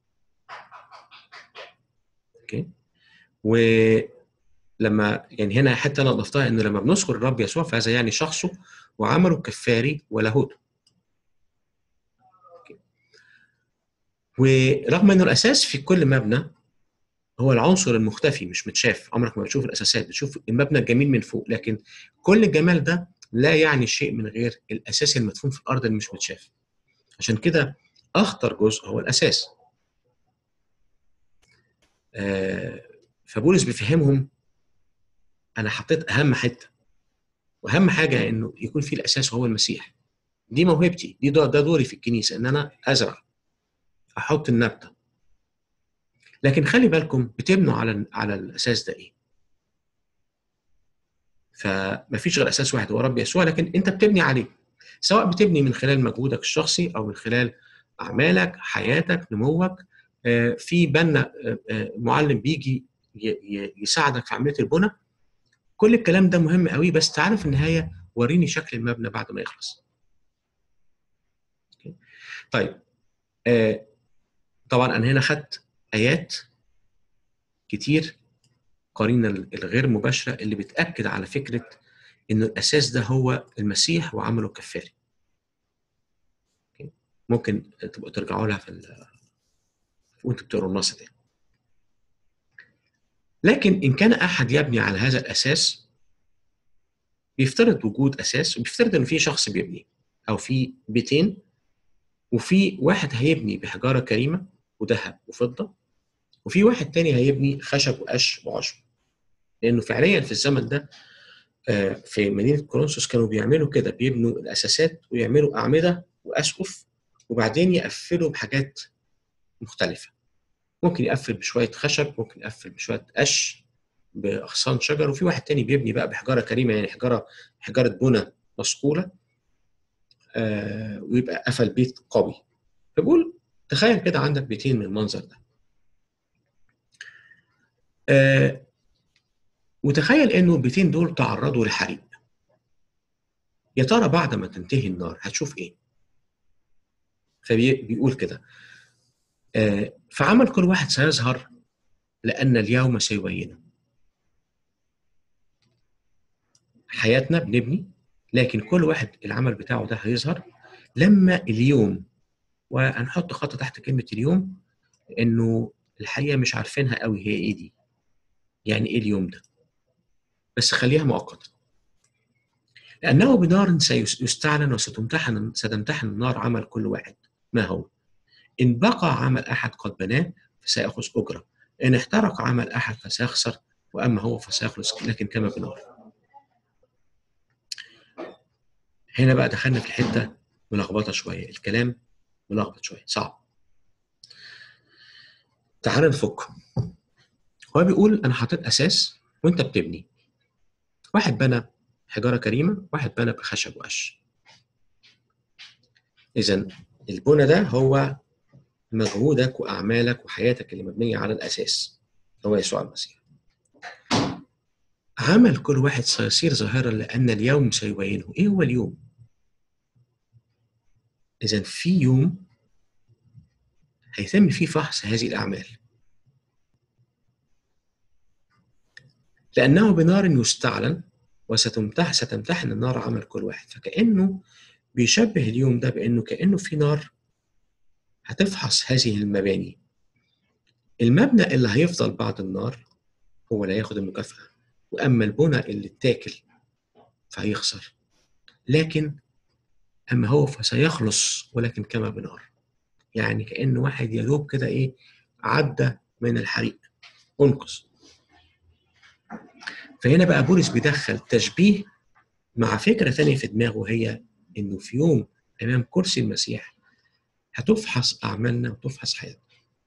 اوكي ولما يعني هنا حتى انا ضفتها ان لما بنذكر الرب يسوع فهذا يعني شخصه وعمله الكفاري ولاهوته ورغم انه الاساس في كل مبنى هو العنصر المختفي مش متشاف عمرك ما بتشوف الاساسات بتشوف المبنى الجميل من فوق لكن كل الجمال ده لا يعني شيء من غير الاساس المدفون في الارض اللي مش متشاف عشان كده اخطر جزء هو الاساس آه فبولس بيفهمهم انا حطيت اهم حته واهم حاجه انه يكون في الاساس هو المسيح دي موهبتي دي ده دوري في الكنيسه ان انا ازرع احط النبته لكن خلي بالكم بتبنوا على على الاساس ده ايه فمفيش غير اساس واحد هو رب يسوع لكن انت بتبني عليه سواء بتبني من خلال مجهودك الشخصي او من خلال اعمالك حياتك نموك في بنا معلم بيجي يساعدك في عمليه البنى كل الكلام ده مهم قوي بس تعالى في النهايه وريني شكل المبنى بعد ما يخلص طيب طبعا انا هنا خدت ايات كتير قرينة الغير مباشرة اللي بتأكد على فكرة إن الأساس ده هو المسيح وعمله الكفاري. ممكن تبقوا ترجعوا لها في ال... وانتوا بتقروا النص ده. لكن إن كان أحد يبني على هذا الأساس بيفترض وجود أساس وبيفترض إن في شخص بيبني أو في بيتين وفي واحد هيبني بحجارة كريمة وذهب وفضة وفي واحد تاني هيبني خشب وقش وعشب لانه فعليا في الزمن ده في مدينه كورنثوس كانوا بيعملوا كده بيبنوا الاساسات ويعملوا اعمده واسقف وبعدين يقفلوا بحاجات مختلفه ممكن يقفل بشويه خشب ممكن يقفل بشويه قش باغصان شجر وفي واحد تاني بيبني بقى بحجاره كريمه يعني حجاره حجاره بنى مصقوله آه ويبقى قفل بيت قوي فبقول تخيل كده عندك بيتين من المنظر ده آه وتخيل انه البيتين دول تعرضوا لحريق يا ترى بعد ما تنتهي النار هتشوف ايه فبيقول كده آه، فعمل كل واحد سيظهر لأن اليوم سيبينه حياتنا بنبني لكن كل واحد العمل بتاعه ده هيظهر لما اليوم وهنحط خط تحت كلمة اليوم لأنه الحقيقة مش عارفينها قوي هي إيه دي يعني إيه اليوم ده بس خليها مؤقتة لأنه بنار سيستعلن وستمتحن ستمتحن النار عمل كل واحد ما هو إن بقى عمل أحد قد بناه فسيأخذ أجرة إن احترق عمل أحد فسيخسر وأما هو فسيخلص لكن كما بنار هنا بقى دخلنا في حتة ملخبطة شوية الكلام ملخبط شوية صعب تعال نفك هو بيقول أنا حطيت أساس وأنت بتبني واحد بنى حجارة كريمة واحد بنى بخشب وقش إذا البنى ده هو مجهودك وأعمالك وحياتك اللي مبنية على الأساس هو يسوع المسيح عمل كل واحد سيصير ظاهرا لأن اليوم سيبينه إيه هو اليوم؟ إذا في يوم هيتم فيه فحص هذه الأعمال لأنه بنار يستعلن وستمتح ستمتحن النار عمل كل واحد فكأنه بيشبه اليوم ده بأنه كأنه في نار هتفحص هذه المباني المبنى اللي هيفضل بعد النار هو اللي هياخد المكافأة وأما البنى اللي اتاكل فهيخسر لكن أما هو فسيخلص ولكن كما بنار يعني كأن واحد يلوب كده إيه عدى من الحريق أنقذ فهنا بقى بولس بيدخل تشبيه مع فكرة تانية في دماغه هي إنه في يوم أمام كرسي المسيح هتفحص أعمالنا وتفحص حياتنا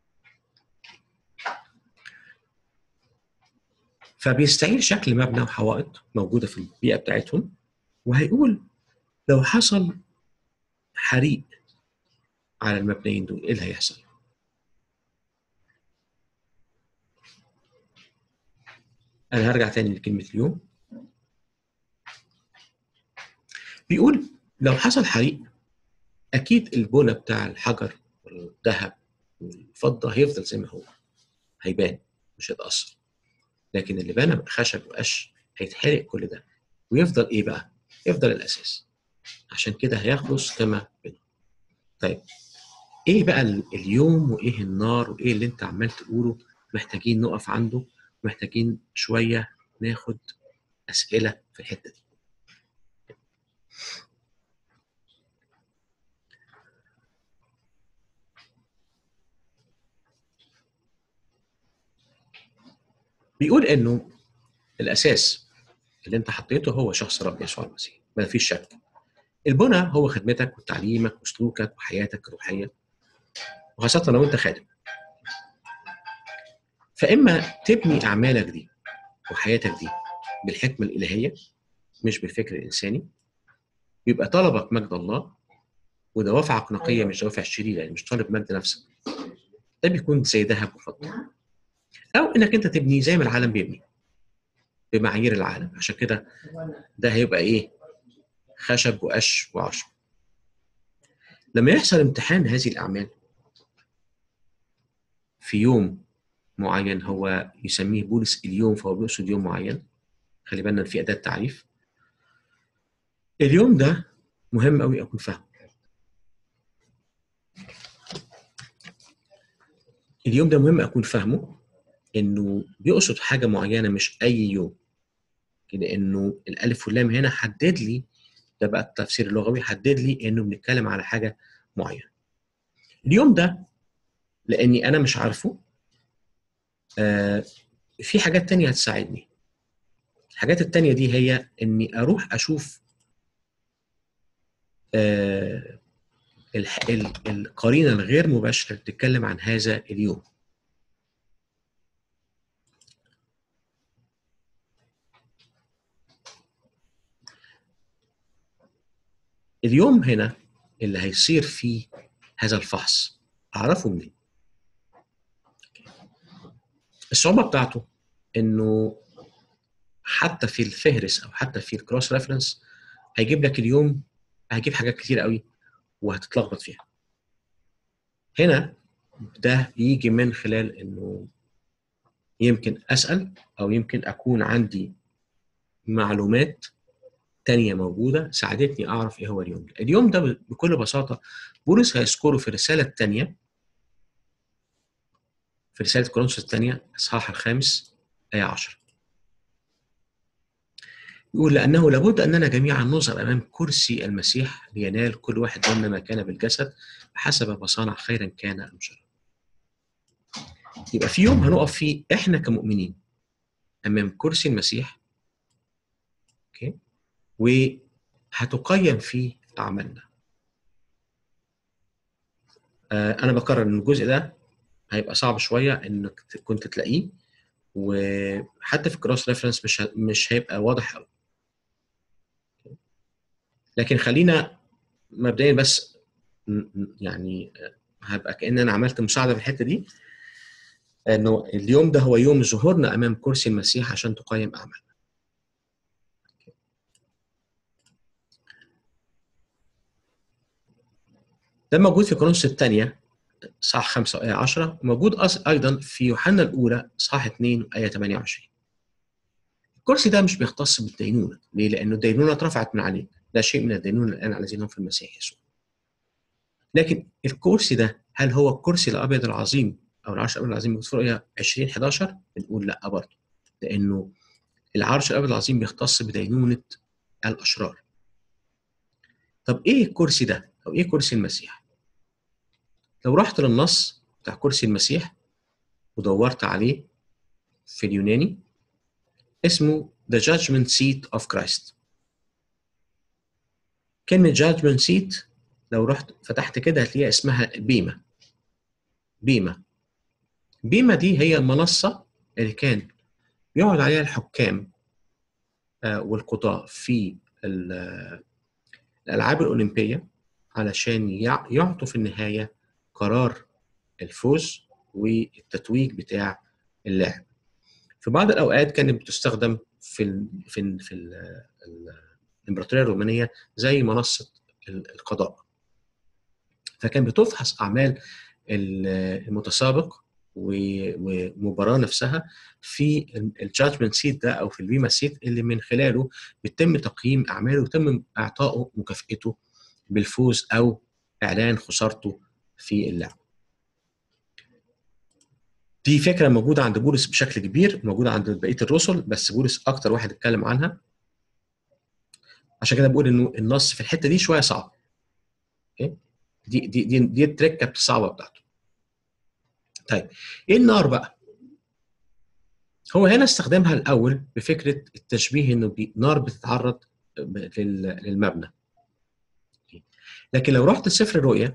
فبيستعير شكل مبنى وحوائط موجودة في البيئة بتاعتهم وهيقول لو حصل حريق على المبنيين دول ايه اللي هيحصل؟ انا هرجع تاني لكلمة اليوم بيقول لو حصل حريق اكيد البنى بتاع الحجر والذهب والفضة هيفضل زي ما هو هيبان مش هيتأثر لكن اللي بنى خشب وقش هيتحرق كل ده ويفضل ايه بقى؟ يفضل الاساس عشان كده هيخلص كما بنى طيب ايه بقى اليوم وايه النار وايه اللي انت عمال تقوله محتاجين نقف عنده محتاجين شويه ناخد اسئله في الحته دي بيقول انه الاساس اللي انت حطيته هو شخص رب يسوع المسيح ما فيش شك البنى هو خدمتك وتعليمك وسلوكك وحياتك الروحيه وخاصه لو انت خادم فاما تبني اعمالك دي وحياتك دي بالحكمه الالهيه مش بالفكر الانساني يبقى طلبك مجد الله ودوافعك نقيه مش دوافع شريره يعني مش طالب مجد نفسك ده بيكون زي ذهب وفضه او انك انت تبني زي ما العالم بيبني بمعايير العالم عشان كده ده هيبقى ايه خشب وقش وعشب لما يحصل امتحان هذه الاعمال في يوم معين هو يسميه بولس اليوم فهو بيقصد يوم معين خلي بالنا في اداه تعريف اليوم ده مهم قوي اكون فاهمه اليوم ده مهم اكون فاهمه انه بيقصد حاجه معينه مش اي يوم لانه الالف واللام هنا حدد لي ده بقى التفسير اللغوي حدد لي انه بنتكلم على حاجه معينه اليوم ده لاني انا مش عارفه آه في حاجات تانية هتساعدني الحاجات التانية دي هي اني اروح اشوف آه القرينة الغير مباشرة بتتكلم عن هذا اليوم اليوم هنا اللي هيصير فيه هذا الفحص اعرفه منين الصعوبه بتاعته انه حتى في الفهرس او حتى في الكروس ريفرنس هيجيب لك اليوم هيجيب حاجات كتير قوي وهتتلخبط فيها هنا ده يجي من خلال انه يمكن اسال او يمكن اكون عندي معلومات تانية موجودة ساعدتني أعرف إيه هو اليوم ده. اليوم ده بكل بساطة بولس هيذكره في الرسالة الثانية في رسالة كورنثوس الثانية إصحاح الخامس آية 10 يقول لأنه لابد أننا جميعا نظهر أمام كرسي المسيح لينال كل واحد منا ما كان بالجسد بحسب ما صنع خيرا كان أم شرا يبقى في يوم هنقف فيه إحنا كمؤمنين أمام كرسي المسيح أوكي وهتقيم فيه أعمالنا آه أنا بكرر إن الجزء ده هيبقى صعب شوية إنك كنت تلاقيه وحتى في الكروس ريفرنس مش مش هيبقى واضح قوي لكن خلينا مبدئيا بس يعني هبقى كأن أنا عملت مساعدة في الحتة دي إنه اليوم ده هو يوم ظهورنا أمام كرسي المسيح عشان تقيم أعمالنا ده موجود في كورنثوس الثانية صح 5 آية 10 وموجود أيضا في يوحنا الأولى صح 2 آية 28 الكرسي ده مش بيختص بالدينونة ليه؟ لأنه الدينونة اترفعت من عليه لا شيء من الدينونة الآن على الذين هم في المسيح يسوع لكن الكرسي ده هل هو الكرسي الأبيض العظيم أو العرش الأبيض العظيم في رؤيا 20 11 بنقول لا برضه لأنه العرش الأبيض العظيم بيختص بدينونة الأشرار طب إيه الكرسي ده؟ أو إيه كرسي المسيح؟ لو رحت للنص بتاع كرسي المسيح ودورت عليه في اليوناني اسمه The Judgment Seat of Christ كلمة Judgment Seat لو رحت فتحت كده هتلاقيها اسمها بيمة بيمة بيمة دي هي المنصة اللي كان بيقعد عليها الحكام والقضاة في الألعاب الأولمبية علشان يعطوا في النهاية قرار الفوز والتتويج بتاع اللاعب في بعض الاوقات كانت بتستخدم في ال في ال في ال الامبراطوريه الرومانيه زي منصه القضاء فكان بتفحص اعمال المتسابق والمباراه نفسها في الجادجمنت سيت ده او في البيما سيت اللي من خلاله بيتم تقييم اعماله ويتم اعطائه مكافئته بالفوز او اعلان خسارته في اللعب. دي فكره موجوده عند بولس بشكل كبير موجوده عند بقيه الرسل بس بولس اكتر واحد اتكلم عنها عشان كده بقول انه النص في الحته دي شويه صعب اوكي دي دي دي, دي التركه الصعبه بتاعته طيب ايه النار بقى هو هنا استخدمها الاول بفكره التشبيه انه نار بتتعرض للمبنى لكن لو رحت سفر الرؤيا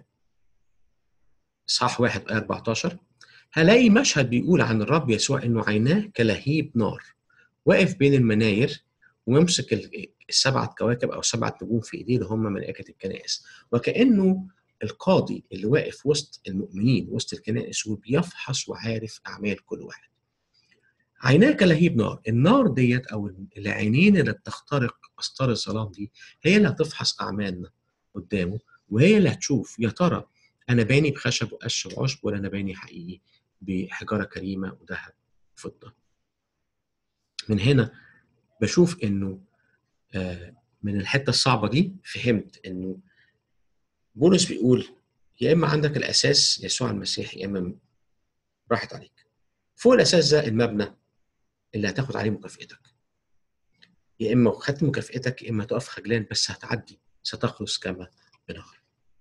اصحاح 1 ايه 14 هلاقي مشهد بيقول عن الرب يسوع انه عيناه كلهيب نار واقف بين المناير ويمسك السبعه كواكب او سبعه نجوم في ايديه اللي هم ملائكه الكنائس وكانه القاضي اللي واقف وسط المؤمنين وسط الكنائس وبيفحص وعارف اعمال كل واحد. عيناه كلهيب نار، النار ديت او العينين اللي بتخترق استار الظلام دي هي اللي هتفحص اعمالنا قدامه وهي اللي هتشوف يا ترى انا باني بخشب وقش وعشب ولا انا باني حقيقي بحجاره كريمه وذهب وفضه. من هنا بشوف انه من الحته الصعبه دي فهمت انه بولس بيقول يا اما عندك الاساس يسوع المسيح يا اما راحت عليك. فوق الاساس ده المبنى اللي هتاخد عليه مكافئتك. يا اما خدت مكافئتك يا اما تقف خجلان بس هتعدي ستخلص كما بنهر.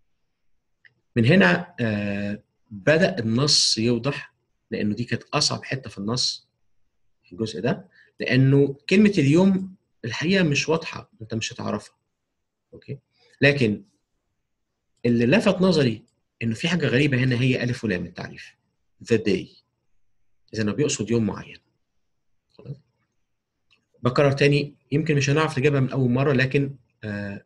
من هنا آه بدا النص يوضح لانه دي كانت اصعب حته في النص الجزء ده لانه كلمه اليوم الحقيقه مش واضحه انت مش هتعرفها اوكي لكن اللي لفت نظري انه في حاجه غريبه هنا هي الف ولام التعريف the day اذا انه بيقصد يوم معين خلاص بكرر تاني يمكن مش هنعرف نجيبها من اول مره لكن آه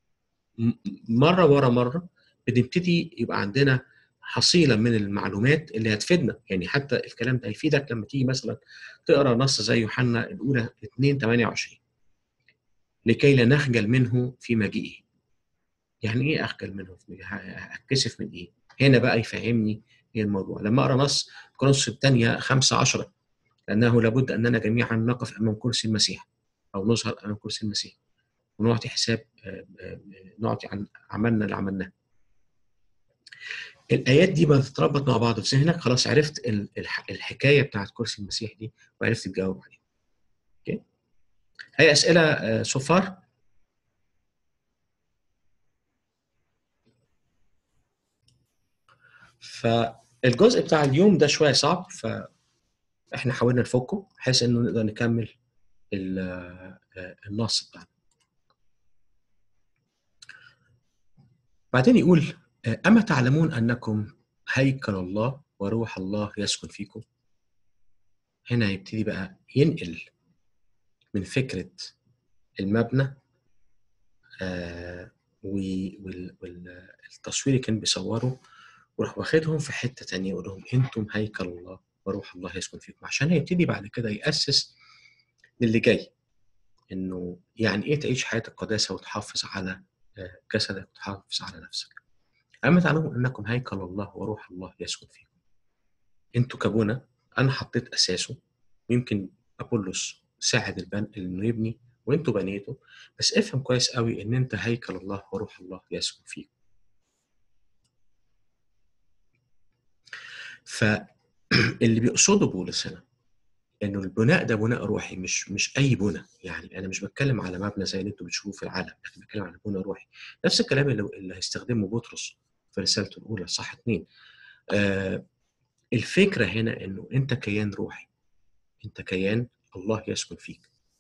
مره ورا مره بنبتدي يبقى عندنا حصيله من المعلومات اللي هتفيدنا يعني حتى الكلام ده هيفيدك لما تيجي مثلا تقرا نص زي يوحنا الاولى 2 28 لكي لا نخجل منه في مجيئه يعني ايه اخجل منه في مجيئه اتكسف من ايه هنا بقى يفهمني ايه الموضوع لما اقرا نص كورنثوس الثانيه 5 10 لانه لابد اننا جميعا نقف امام كرسي المسيح او نظهر امام كرسي المسيح ونعطي حساب آه، آه، نعطي عن عملنا اللي عملناه الايات دي بتتربط مع بعض في ذهنك خلاص عرفت ال- الح- الحكايه بتاعت كرسي المسيح دي وعرفت تجاوب عليها اوكي هي اسئله سفار فالجزء بتاع اليوم ده شويه صعب فاحنا حاولنا نفكه بحيث انه نقدر نكمل ال- آه، النص بتاعنا بعدين يقول آه، أما تعلمون أنكم هيكل الله وروح الله يسكن فيكم هنا يبتدي بقى ينقل من فكرة المبنى آه، والتصوير اللي كان بيصوره وراح واخدهم في حتة تانية يقول لهم أنتم هيكل الله وروح الله يسكن فيكم عشان هيبتدي بعد كده يأسس للي جاي إنه يعني إيه تعيش حياة القداسة وتحافظ على آه، جسدك وتحافظ على نفسك أما تعلمون أنكم هيكل الله وروح الله يسكن فيكم أنتوا كبنى أنا حطيت أساسه ويمكن أبولس ساعد البن إنه يبني وأنتوا بنيته بس افهم كويس قوي إن أنت هيكل الله وروح الله يسكن فيك فاللي بيقصده بولس هنا انه البناء ده بناء روحي مش مش اي بناء يعني انا مش بتكلم على مبنى زي اللي انتوا بتشوفوه في العالم انا بتكلم على بناء روحي نفس الكلام اللي, اللي هيستخدمه بطرس في رسالته الاولى صح اتنين آه الفكره هنا انه انت كيان روحي انت كيان الله يسكن فيك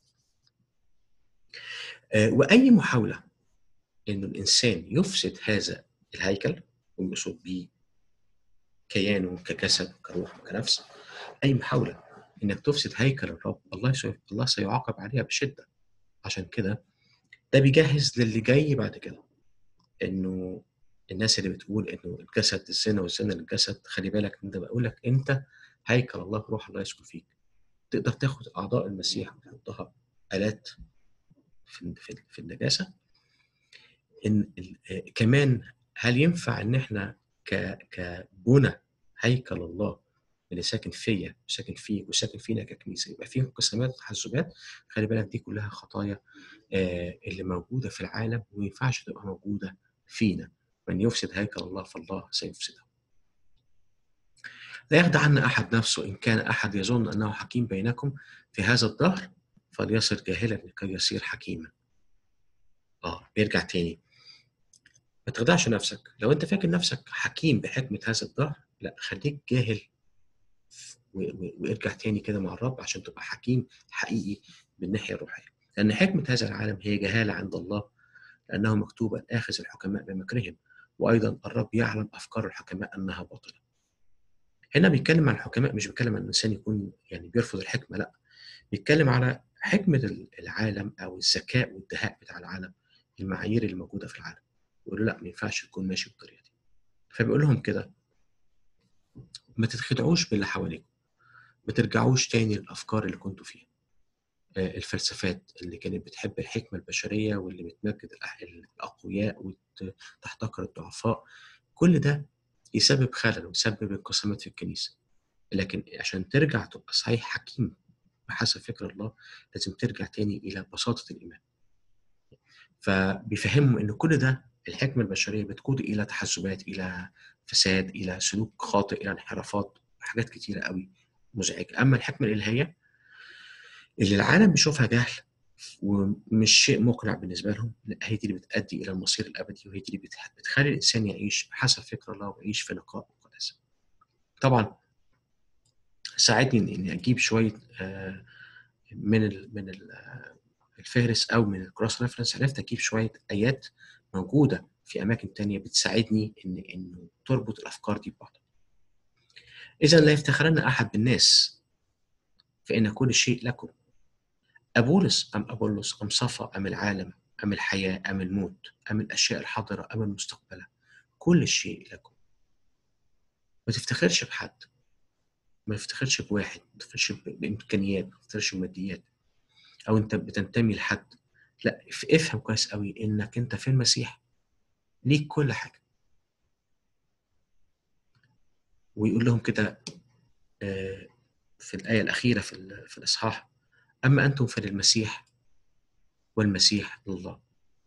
آه واي محاوله انه الانسان يفسد هذا الهيكل ويقصد بيه كيانه كجسد كروح كنفس اي محاوله انك تفسد هيكل الرب الله سي... الله سيعاقب عليها بشده عشان كده ده بيجهز للي جاي بعد كده انه الناس اللي بتقول انه الجسد الزنا والزنا للجسد خلي بالك انت بقول لك انت هيكل الله روح الله يسكن فيك تقدر تاخد اعضاء المسيح وتحطها الات في في, في النجاسه ان ال- كمان هل ينفع ان احنا ك كبنى هيكل الله اللي ساكن فيا وساكن فيك وساكن فينا ككنيسه يبقى فيه انقسامات وتحزبات خلي بالك دي كلها خطايا آه، اللي موجوده في العالم وما ينفعش تبقى موجوده فينا من يفسد هيكل الله فالله سيفسده لا يخدع عنا احد نفسه ان كان احد يظن انه حكيم بينكم في هذا الدهر فليصر جاهلا لكي يصير حكيما اه بيرجع تاني ما تخدعش نفسك لو انت فاكر نفسك حكيم بحكمه هذا الدهر لا خليك جاهل و- و- وارجع تاني كده مع الرب عشان تبقى حكيم حقيقي بالناحيه الروحيه لان حكمه هذا العالم هي جهاله عند الله لانه مكتوب ان اخذ الحكماء بمكرهم وايضا الرب يعلم افكار الحكماء انها باطله هنا بيتكلم عن الحكماء مش بيتكلم عن الانسان يكون يعني بيرفض الحكمه لا بيتكلم على حكمه العالم او الذكاء والدهاء بتاع العالم المعايير اللي موجوده في العالم يقول له لا ما ينفعش تكون ماشي بالطريقه دي فبيقول لهم كده ما تتخدعوش باللي حواليكم ما ترجعوش تاني للافكار اللي كنتوا فيها آه، الفلسفات اللي كانت بتحب الحكمه البشريه واللي بتمجد الأح- الاقوياء وتحتقر الضعفاء كل ده يسبب خلل ويسبب انقسامات في الكنيسه لكن عشان ترجع تبقى صحيح حكيم بحسب فكر الله لازم ترجع تاني الى بساطه الايمان فبيفهمهم ان كل ده الحكمه البشريه بتقود الى تحزبات الى فساد الى سلوك خاطئ الى انحرافات حاجات كتيره قوي مزعجه اما الحكمه الالهيه اللي العالم بيشوفها جهل ومش شيء مقنع بالنسبه لهم لا هي دي اللي بتؤدي الى المصير الابدي وهي دي اللي بتح- بتخلي الانسان يعيش حسب فكر الله ويعيش في نقاء وقداسه. طبعا ساعدني اني اجيب شويه آه، من ال من ال آه، الفهرس او من الكروس ريفرنس عرفت اجيب شويه ايات موجوده في اماكن تانية بتساعدني ان انه تربط الافكار دي ببعض. اذا لا يفتخرن احد بالناس فان كل شيء لكم أبولس أم أبولس أم صفا أم العالم أم الحياة أم الموت أم الأشياء الحاضرة أم المستقبلة كل شيء لكم ما تفتخرش بحد ما تفتخرش بواحد ما تفتخرش ب- بإمكانيات ما تفتخرش بماديات أو أنت بتنتمي لحد لا اف- افهم كويس قوي انك انت في المسيح ليك كل حاجه ويقول لهم كده آه، في الايه الاخيره في ال- في الاصحاح اما انتم فللمسيح والمسيح لله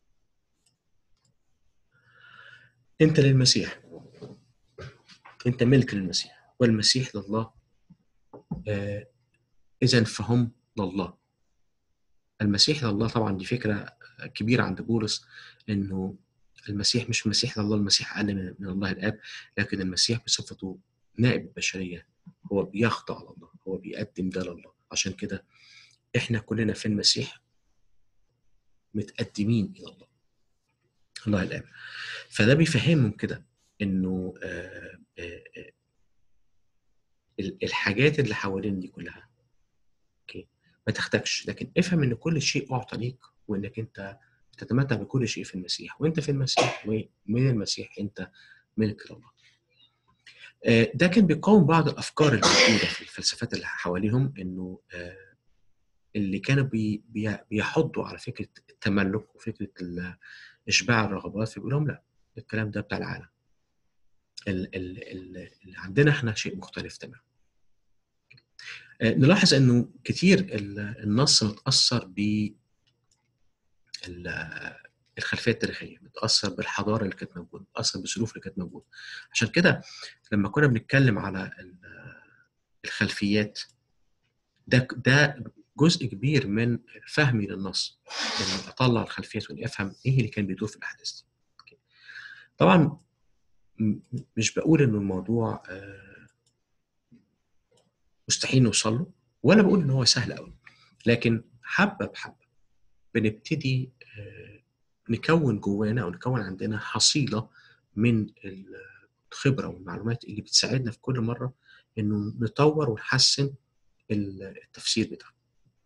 انت للمسيح انت ملك للمسيح والمسيح لله آه، اذا فهم لله المسيح لله طبعا دي فكره كبيره عند بولس انه المسيح مش المسيح لله المسيح اقل من من الله الاب لكن المسيح بصفته نائب البشريه هو بيخضع لله هو بيقدم ده لله عشان كده احنا كلنا في المسيح متقدمين الى الله الله الاب فده بيفهمهم كده انه آه، آه، آه، ال- الحاجات اللي حوالين دي كلها اوكي ما تحتاجش لكن افهم ان كل شيء اعطى ليك وانك انت تتمتع بكل شيء في المسيح وانت في المسيح ومن المسيح انت ملك لله آه، ده كان بيقاوم بعض الافكار الموجوده في الفلسفات اللي حواليهم انه آه، اللي كانوا بي بي- بيحضوا على فكره التملك وفكره ال- اشباع الرغبات فبيقول لهم لا الكلام ده بتاع العالم ال- ال- ال- اللي عندنا احنا شيء مختلف تماما آه، نلاحظ انه كتير ال- النص متاثر ب ال- الخلفيه التاريخيه متاثر بالحضاره اللي كانت موجوده متاثر بالظروف اللي كانت موجوده عشان كده لما كنا بنتكلم على ال- الخلفيات ده ده جزء كبير من فهمي للنص اني اطلع الخلفيات واني افهم ايه اللي كان بيدور في الاحداث دي أوكي. طبعا م- مش بقول انه الموضوع آه، مستحيل نوصل له ولا بقول ان هو سهل قوي لكن حبه بحبه بنبتدي آه، نكون جوانا او نكون عندنا حصيله من الخبره والمعلومات اللي بتساعدنا في كل مره انه نطور ونحسن التفسير بتاعنا.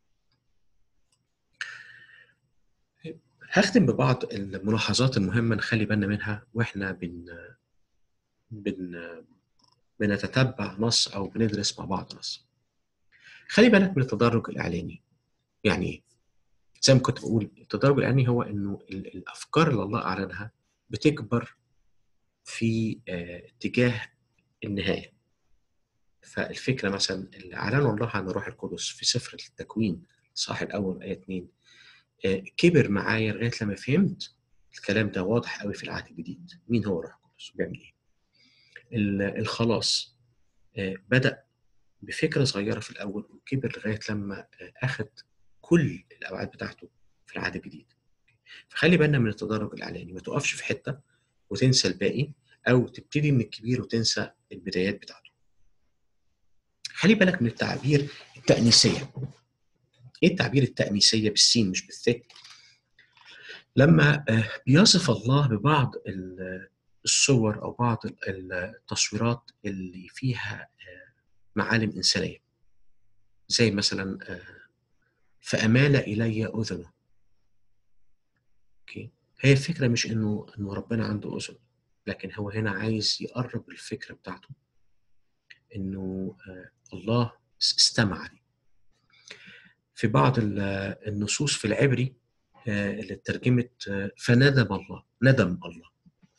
هختم ببعض الملاحظات المهمه نخلي بالنا منها واحنا بن بن بنتتبع نص او بندرس مع بعض نص. خلي بالك من التدرج الاعلاني. يعني ايه؟ زي ما كنت بقول التدرج الاعلاني هو انه ال- الافكار اللي الله اعلنها بتكبر في آه، اتجاه النهايه. فالفكره مثلا اللي اعلنه الله عن الروح القدس في سفر التكوين صح الاول ايه 2 آه، كبر معايا لغايه لما فهمت الكلام ده واضح قوي في العهد الجديد مين هو الروح القدس وبيعمل ايه ال- الخلاص آه، بدا بفكره صغيره في الاول وكبر لغايه لما آه، اخذ كل الابعاد بتاعته في العهد الجديد فخلي بالنا من التدرج الاعلاني ما تقفش في حته وتنسى الباقي او تبتدي من الكبير وتنسى البدايات بتاعته خلي بالك من التعابير التأنيسية ايه التعبير التأنيسية بالسين مش بالثاء لما آه، بيصف الله ببعض ال- الصور او بعض ال- التصويرات اللي فيها آه، معالم انسانيه زي مثلا آه، فامال الي اذنه اوكي هي الفكره مش انه انه ربنا عنده اذن لكن هو هنا عايز يقرب الفكره بتاعته انه آه، الله استمع لي في بعض ال- النصوص في العبري آه، اللي ترجمت آه، فندم الله ندم الله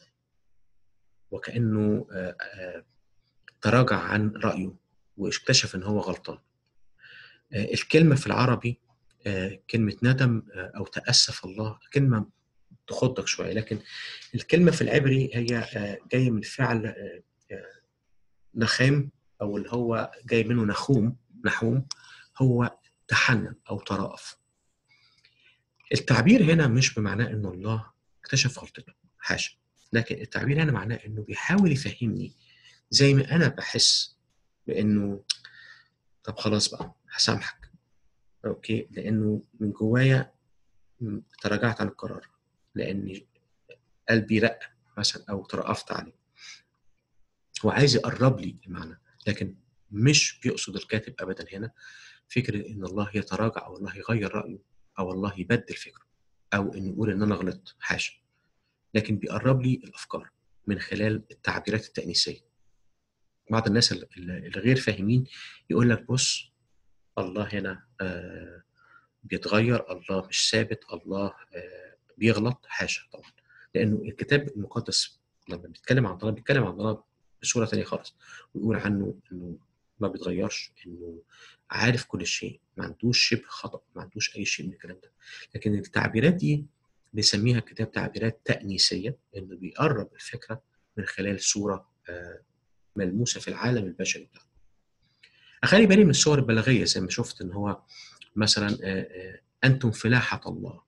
وكأنه آه، آه، تراجع عن رأيه واكتشف ان هو غلطان آه، الكلمة في العربي آه، كلمة ندم آه، أو تأسف الله كلمة تخضك شوية لكن الكلمة في العبري هي آه، جاية من فعل آه، آه، نخام أو اللي هو جاي منه نخوم نحوم هو تحنن أو ترأف التعبير هنا مش بمعناه إنه الله اكتشف غلطته حاشا لكن التعبير هنا معناه إنه بيحاول يفهمني زي ما أنا بحس بإنه طب خلاص بقى هسامحك اوكي لانه من جوايا م- تراجعت عن القرار لاني قلبي رق مثلا او ترأفت عليه هو عايز يقرب لي المعنى لكن مش بيقصد الكاتب ابدا هنا فكره ان الله يتراجع او الله يغير رايه او الله يبدل فكره او انه يقول ان انا غلطت حاشا لكن بيقرب لي الافكار من خلال التعبيرات التأنيسيه بعض الناس ال- ال- الغير فاهمين يقول لك بص الله هنا آه، بيتغير الله مش ثابت الله بيغلط حاشا طبعا لانه الكتاب المقدس لما بيتكلم عن الله بيتكلم عن الله بصوره ثانيه خالص ويقول عنه انه ما بيتغيرش انه عارف كل شيء ما عندوش شبه خطا ما عندوش اي شيء من الكلام ده لكن التعبيرات دي بيسميها الكتاب تعبيرات تأنيسية إنه بيقرب الفكرة من خلال صورة ملموسة في العالم البشري بتاعنا. أخلي بالي من الصور البلاغية زي ما شفت إن هو مثلا أنتم فلاحة الله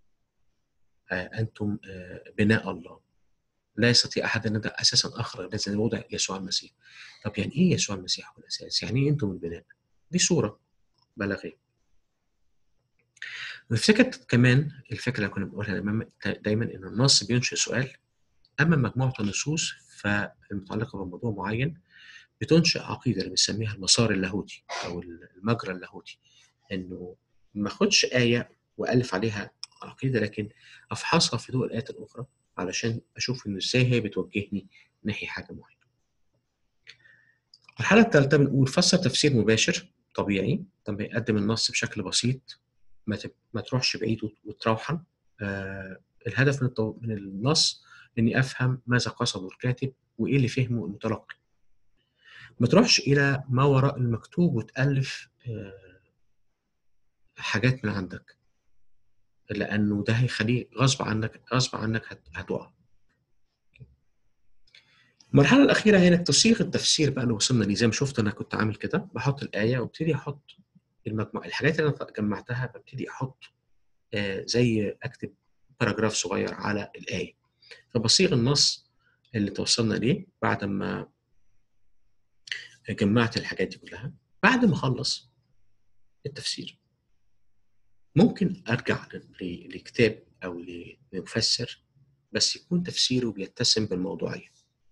أنتم بناء الله لا يستطيع أحد أن يدع أساسا آخر الذي وضع يسوع المسيح طب يعني إيه يسوع المسيح هو الأساس؟ يعني إيه أنتم البناء؟ دي صورة بلاغية وافتكر كمان الفكره اللي كنا بنقولها دايما ان النص بينشئ سؤال اما مجموعه النصوص فالمتعلقه بموضوع معين بتنشئ عقيده اللي بنسميها المسار اللاهوتي او المجرى اللاهوتي انه ما اخدش ايه والف عليها عقيده لكن افحصها في ضوء الايات الاخرى علشان اشوف انه ازاي هي بتوجهني ناحيه حاجه معينه. الحاله الثالثه بنقول فسر تفسير مباشر طبيعي لما يقدم النص بشكل بسيط ما ما تروحش بعيد وتروحن آه الهدف من الطو... من النص اني افهم ماذا قصده الكاتب وايه اللي فهمه المتلقي ما تروحش الى ما وراء المكتوب وتالف آه حاجات من عندك لانه ده هيخليه غصب عنك غصب عنك هتقع المرحله الاخيره هي انك تصيغ التفسير بقى اللي وصلنا ليه زي ما شفت انا كنت عامل كده بحط الايه وابتدي احط المجموعة الحاجات اللي انا جمعتها ببتدي احط آه زي اكتب باراجراف صغير على الايه فبصيغ النص اللي توصلنا ليه بعد ما جمعت الحاجات دي كلها بعد ما اخلص التفسير ممكن ارجع لكتاب او لمفسر بس يكون تفسيره بيتسم بالموضوعيه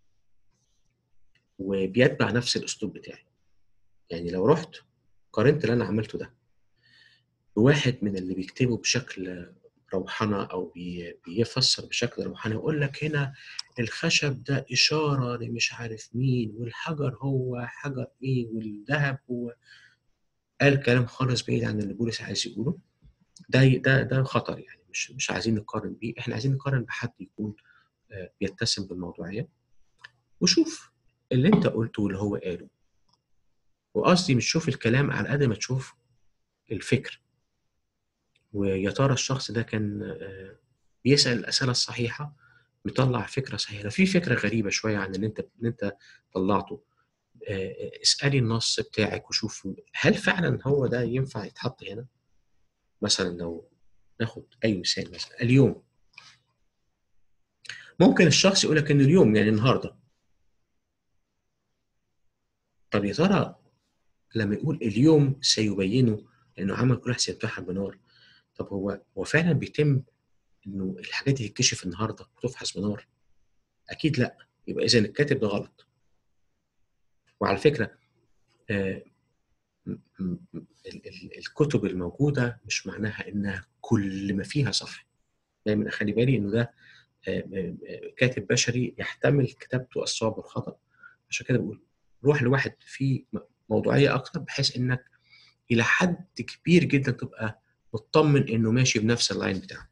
وبيتبع نفس الاسلوب بتاعي يعني لو رحت قارنت اللي انا عملته ده بواحد من اللي بيكتبوا بشكل روحنة أو بيفسر بشكل روحاني يقول لك هنا الخشب ده إشارة لمش عارف مين والحجر هو حجر إيه والذهب هو قال كلام خالص بعيد عن اللي بولس عايز يقوله ده ده ده خطر يعني مش مش عايزين نقارن بيه احنا عايزين نقارن بحد يكون بيتسم بالموضوعية وشوف اللي انت قلته واللي هو قاله وقصدي مش تشوف الكلام على قد ما تشوف الفكر ويا ترى الشخص ده كان بيسأل الأسئلة الصحيحة بيطلع فكرة صحيحة لو في فكرة غريبة شوية عن اللي أنت اللي أنت طلعته اسألي النص بتاعك وشوف هل فعلا هو ده ينفع يتحط هنا مثلا لو ناخد أي مثال مثلا اليوم ممكن الشخص يقول لك إن اليوم يعني النهارده طب يا ترى لما يقول اليوم سيبينه انه عمل كل واحد سيمتحن بنار طب هو هو فعلا بيتم انه الحاجات دي تتكشف النهارده وتفحص بنار اكيد لا يبقى اذا الكاتب ده غلط وعلى فكره آه الكتب الموجوده مش معناها انها كل ما فيها صح دايما اخلي بالي انه ده آه كاتب بشري يحتمل كتابته الصواب والخطا عشان كده بقول روح لواحد فيه موضوعيه اكتر بحيث انك الى حد كبير جدا تبقى مطمن انه ماشي بنفس اللاين بتاعك.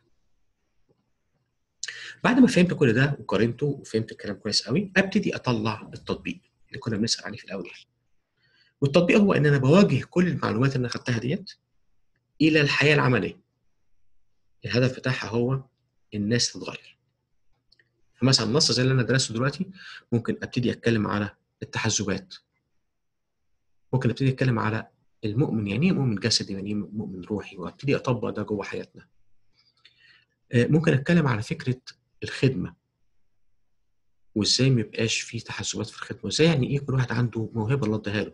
بعد ما فهمت كل ده وقارنته وفهمت الكلام كويس قوي ابتدي اطلع التطبيق اللي كنا بنسال عليه في الاول. والتطبيق هو ان انا بواجه كل المعلومات اللي انا خدتها ديت الى الحياه العمليه. الهدف بتاعها هو الناس تتغير. فمثلا النص زي اللي انا درسته دلوقتي ممكن ابتدي اتكلم على التحزبات ممكن ابتدي اتكلم على المؤمن يعني ايه مؤمن جسدي يعني ايه مؤمن روحي وابتدي اطبق ده جوه حياتنا ممكن اتكلم على فكره الخدمه وازاي ما يبقاش في تحزبات في الخدمه وازاي يعني ايه كل واحد عنده موهبه الله اداها له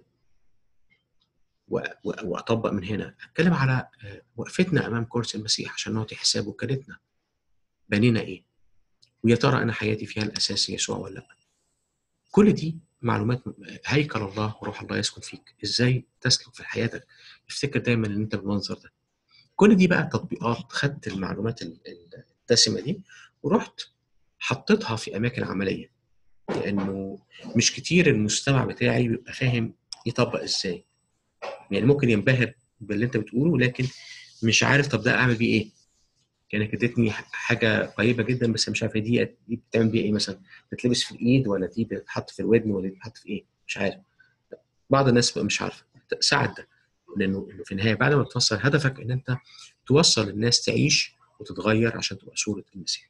واطبق من هنا اتكلم على وقفتنا امام كرسي المسيح عشان نعطي حساب وكالتنا بنينا ايه ويا ترى انا حياتي فيها الاساس يسوع ولا لا كل دي معلومات هيكل الله وروح الله يسكن فيك ازاي تسلك في حياتك افتكر دايما ان انت بالمنظر ده كل دي بقى تطبيقات خدت المعلومات الدسمه دي ورحت حطيتها في اماكن عمليه لانه مش كتير المستمع بتاعي بيبقى فاهم يطبق ازاي يعني ممكن ينبهر باللي انت بتقوله لكن مش عارف طب ده اعمل بيه ايه كانك ادتني حاجه قريبه جدا بس مش عارف دي دي بتعمل بيها ايه مثلا بتلبس في الايد ولا دي بتتحط في الودن ولا دي بتتحط في ايه مش عارف بعض الناس بقى مش عارفه ساعد ده لانه في النهايه بعد ما توصل هدفك ان انت توصل الناس تعيش وتتغير عشان تبقى صوره المسيح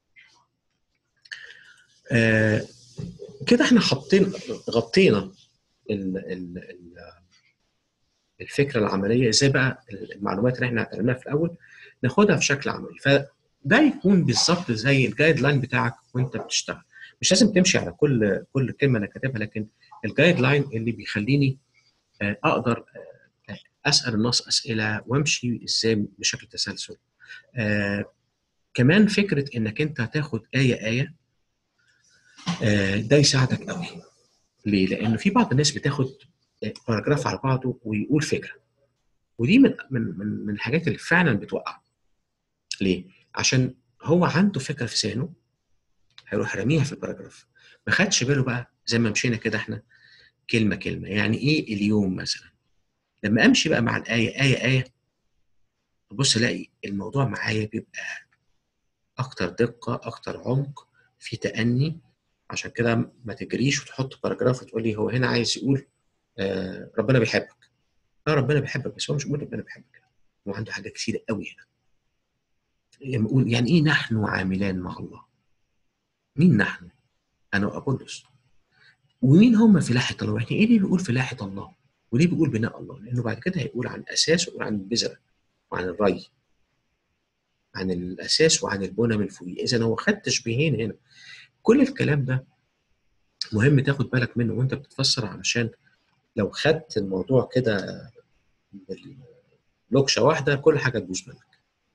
آه كده احنا حاطين غطينا ال ال ال الفكره العمليه ازاي بقى المعلومات اللي احنا قلناها في الاول ناخدها في شكل عملي فده يكون بالظبط زي الجايد لاين بتاعك وانت بتشتغل مش لازم تمشي على كل كل كلمه انا كاتبها لكن الجايد لاين اللي بيخليني اقدر اسال الناس اسئله وامشي ازاي بشكل تسلسل آه كمان فكره انك انت تاخد ايه ايه آه ده يساعدك قوي ليه؟ لانه في بعض الناس بتاخد باراجراف على بعضه ويقول فكره ودي من من من, من الحاجات اللي فعلا بتوقع ليه؟ عشان هو عنده فكره في ذهنه هيروح راميها في الباراجراف ما خدش باله بقى زي ما مشينا كده احنا كلمه كلمه يعني ايه اليوم مثلا لما امشي بقى مع الايه ايه ايه بص الاقي الموضوع معايا بيبقى اكتر دقه اكتر عمق في تاني عشان كده ما تجريش وتحط باراجراف وتقول لي هو هنا عايز يقول آه ربنا بيحبك اه ربنا بيحبك بس هو مش بيقول ربنا بيحبك هو عنده حاجات كتيره قوي هنا يقول يعني ايه نحن عاملان مع الله مين نحن انا وابولس ومين هم فلاحه الله يعني ايه اللي بيقول فلاحه الله وليه بيقول بناء الله لانه بعد كده هيقول عن اساس ويقول عن البذره وعن الري عن الاساس وعن البنى من فوق اذا هو خد تشبيهين هنا كل الكلام ده مهم تاخد بالك منه وانت بتتفسر علشان لو خدت الموضوع كده لوكشه واحده كل حاجه تبوظ منك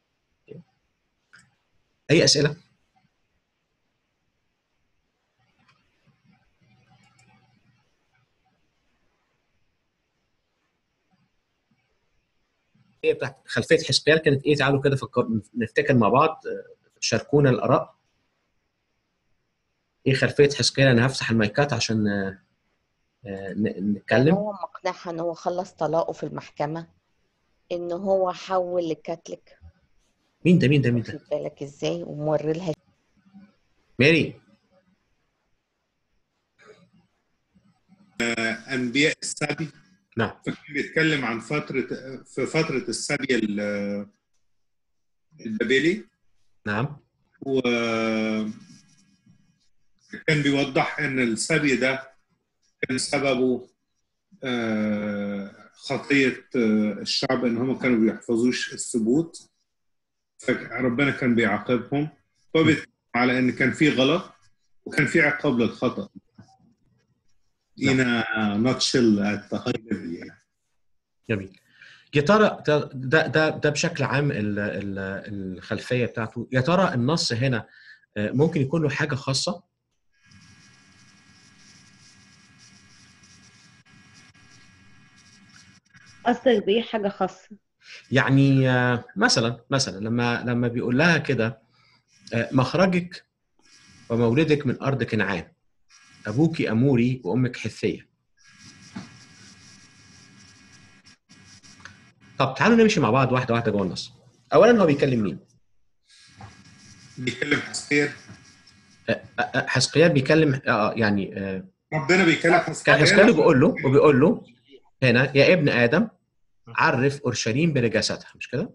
اي اسئله ايه بتاعت خلفيه حسقيال كانت ايه تعالوا كده فكر نفتكر مع بعض شاركونا الاراء ايه خلفيه حسقيال انا هفتح المايكات عشان نتكلم هو مقنعها ان هو خلص طلاقه في المحكمه ان هو حول لكاتليك مين ده مين ده مين واخد ده بالك ازاي وموري لها ماري انبياء السبي نعم فكان بيتكلم عن فتره في فتره السبي ال- البابلي نعم و كان بيوضح ان السبي ده كان سببه آه، خطيه آه، الشعب ان هم كانوا بيحفظوش الثبوت فربنا كان بيعاقبهم فبيتكلم على ان كان في غلط وكان في عقاب للخطا هنا ناتشل التهيب يعني جميل يا ترى ده ده ده, ده بشكل عام ال- ال- الخلفيه بتاعته يا ترى النص هنا آه، ممكن يكون له حاجه خاصه قصدك بإيه حاجة خاصة؟ يعني آه، مثلا مثلا لما لما بيقول لها كده آه، مخرجك ومولدك من ارض كنعان ابوك اموري وامك حثيه طب تعالوا نمشي مع بعض واحده واحده جوه النص اولا هو بيكلم مين بيتكلم حسقيال آه، آه، حسقيال بيكلم آه، يعني آه، ربنا بيكلم كان حسقيال حسقيال بيقول له وبيقول له هنا يا ابن ادم عرف اورشليم بنجاستها مش كده؟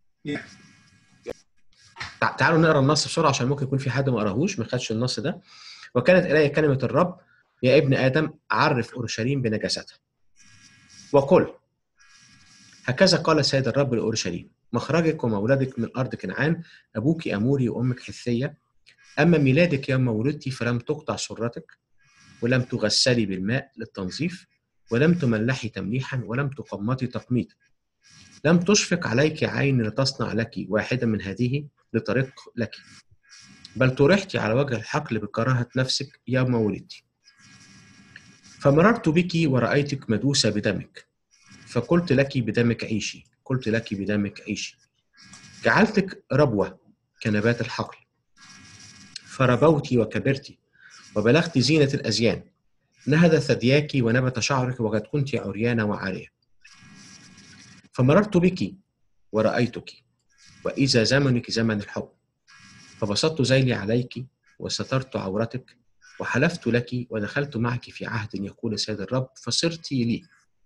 تع- تعالوا نقرا النص بسرعه عشان ممكن يكون في حد ما قراهوش ما خدش النص ده وكانت الي كلمه الرب يا ابن ادم عرف اورشليم بنجاستها وقل هكذا قال السيد الرب لاورشليم مخرجك ومولدك من ارض كنعان ابوك اموري وامك حثيه اما ميلادك يوم ولدت فلم تقطع سرتك ولم تغسلي بالماء للتنظيف ولم تملحي تمليحا ولم تقمطي تقميطا لم تشفق عليك عين لتصنع لك واحدة من هذه لطريق لك بل طرحت على وجه الحقل بكراهة نفسك يوم ولدت فمررت بك ورأيتك مدوسة بدمك فقلت لك بدمك عيشي قلت لك بدمك عيشي جعلتك ربوة كنبات الحقل فربوت وكبرت وبلغت زينة الأزيان نهد ثدياك ونبت شعرك وقد كنت عريانة وعارية فمررت بك ورأيتك وإذا زمنك زمن الحب فبسطت ذيلي عليك وسترت عورتك وحلفت لك ودخلت معك في عهد يقول سيد الرب فصرت لي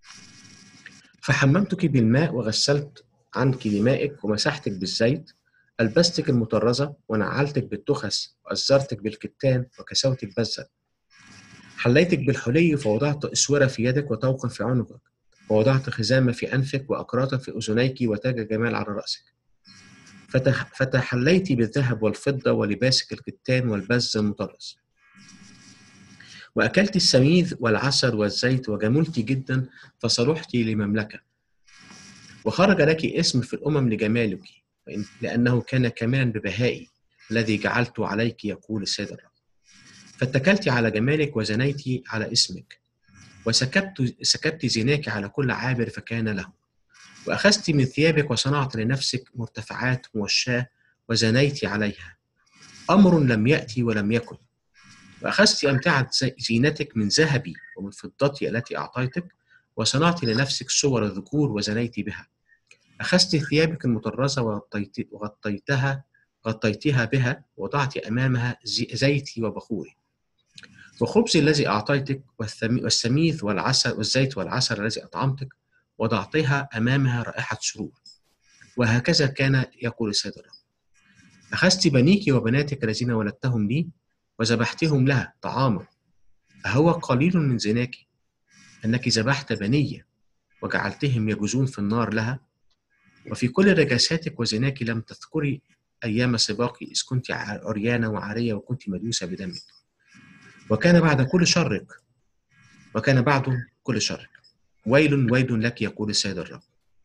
فحممتك بالماء وغسلت عنك لمائك ومسحتك بالزيت ألبستك المطرزة ونعلتك بالتخس وأزرتك بالكتان وكسوتك بزا حليتك بالحلي فوضعت أسورة في يدك وطوقا في عنقك ووضعت خزامة في أنفك وأقراطا في أذنيك وتاج جمال على رأسك فتح فتحليت بالذهب والفضة ولباسك الكتان والبز المطرز وأكلت السميد والعسل والزيت وجملت جدا فصلحت لمملكة وخرج لك اسم في الأمم لجمالك فإن- لأنه كان كمالا ببهائي الذي جعلت عليك يقول السيد الرب فاتكلت على جمالك وزنيت على اسمك وسكبت سكبت زناك على كل عابر فكان له وأخذت من ثيابك وصنعت لنفسك مرتفعات موشاة وزنيت عليها أمر لم يأتي ولم يكن وأخذت أمتعة زي- زينتك من ذهبي ومن فضتي التي أعطيتك وصنعت لنفسك صور الذكور وزنيت بها أخذت ثيابك المطرزة وغطيت وغطيتها غطيتها بها وضعت أمامها زي- زيتي وبخوري وخبزي الذي أعطيتك والثمي- والسميث والعسل والزيت والعسل الذي أطعمتك وضعتها أمامها رائحة سرور وهكذا كان يقول السيد الرب أخذت بنيك وبناتك الذين ولدتهم لي وذبحتهم لها طعاما أهو قليل من زناك أنك ذبحت بنية وجعلتهم يجوزون في النار لها وفي كل رجاساتك وزناك لم تذكري أيام سباقي إذ كنت عريانة وعارية وكنت مدوسة بدمك وكان بعد كل شرك وكان بعد كل شرك ويل ويل لك يقول السيد الرب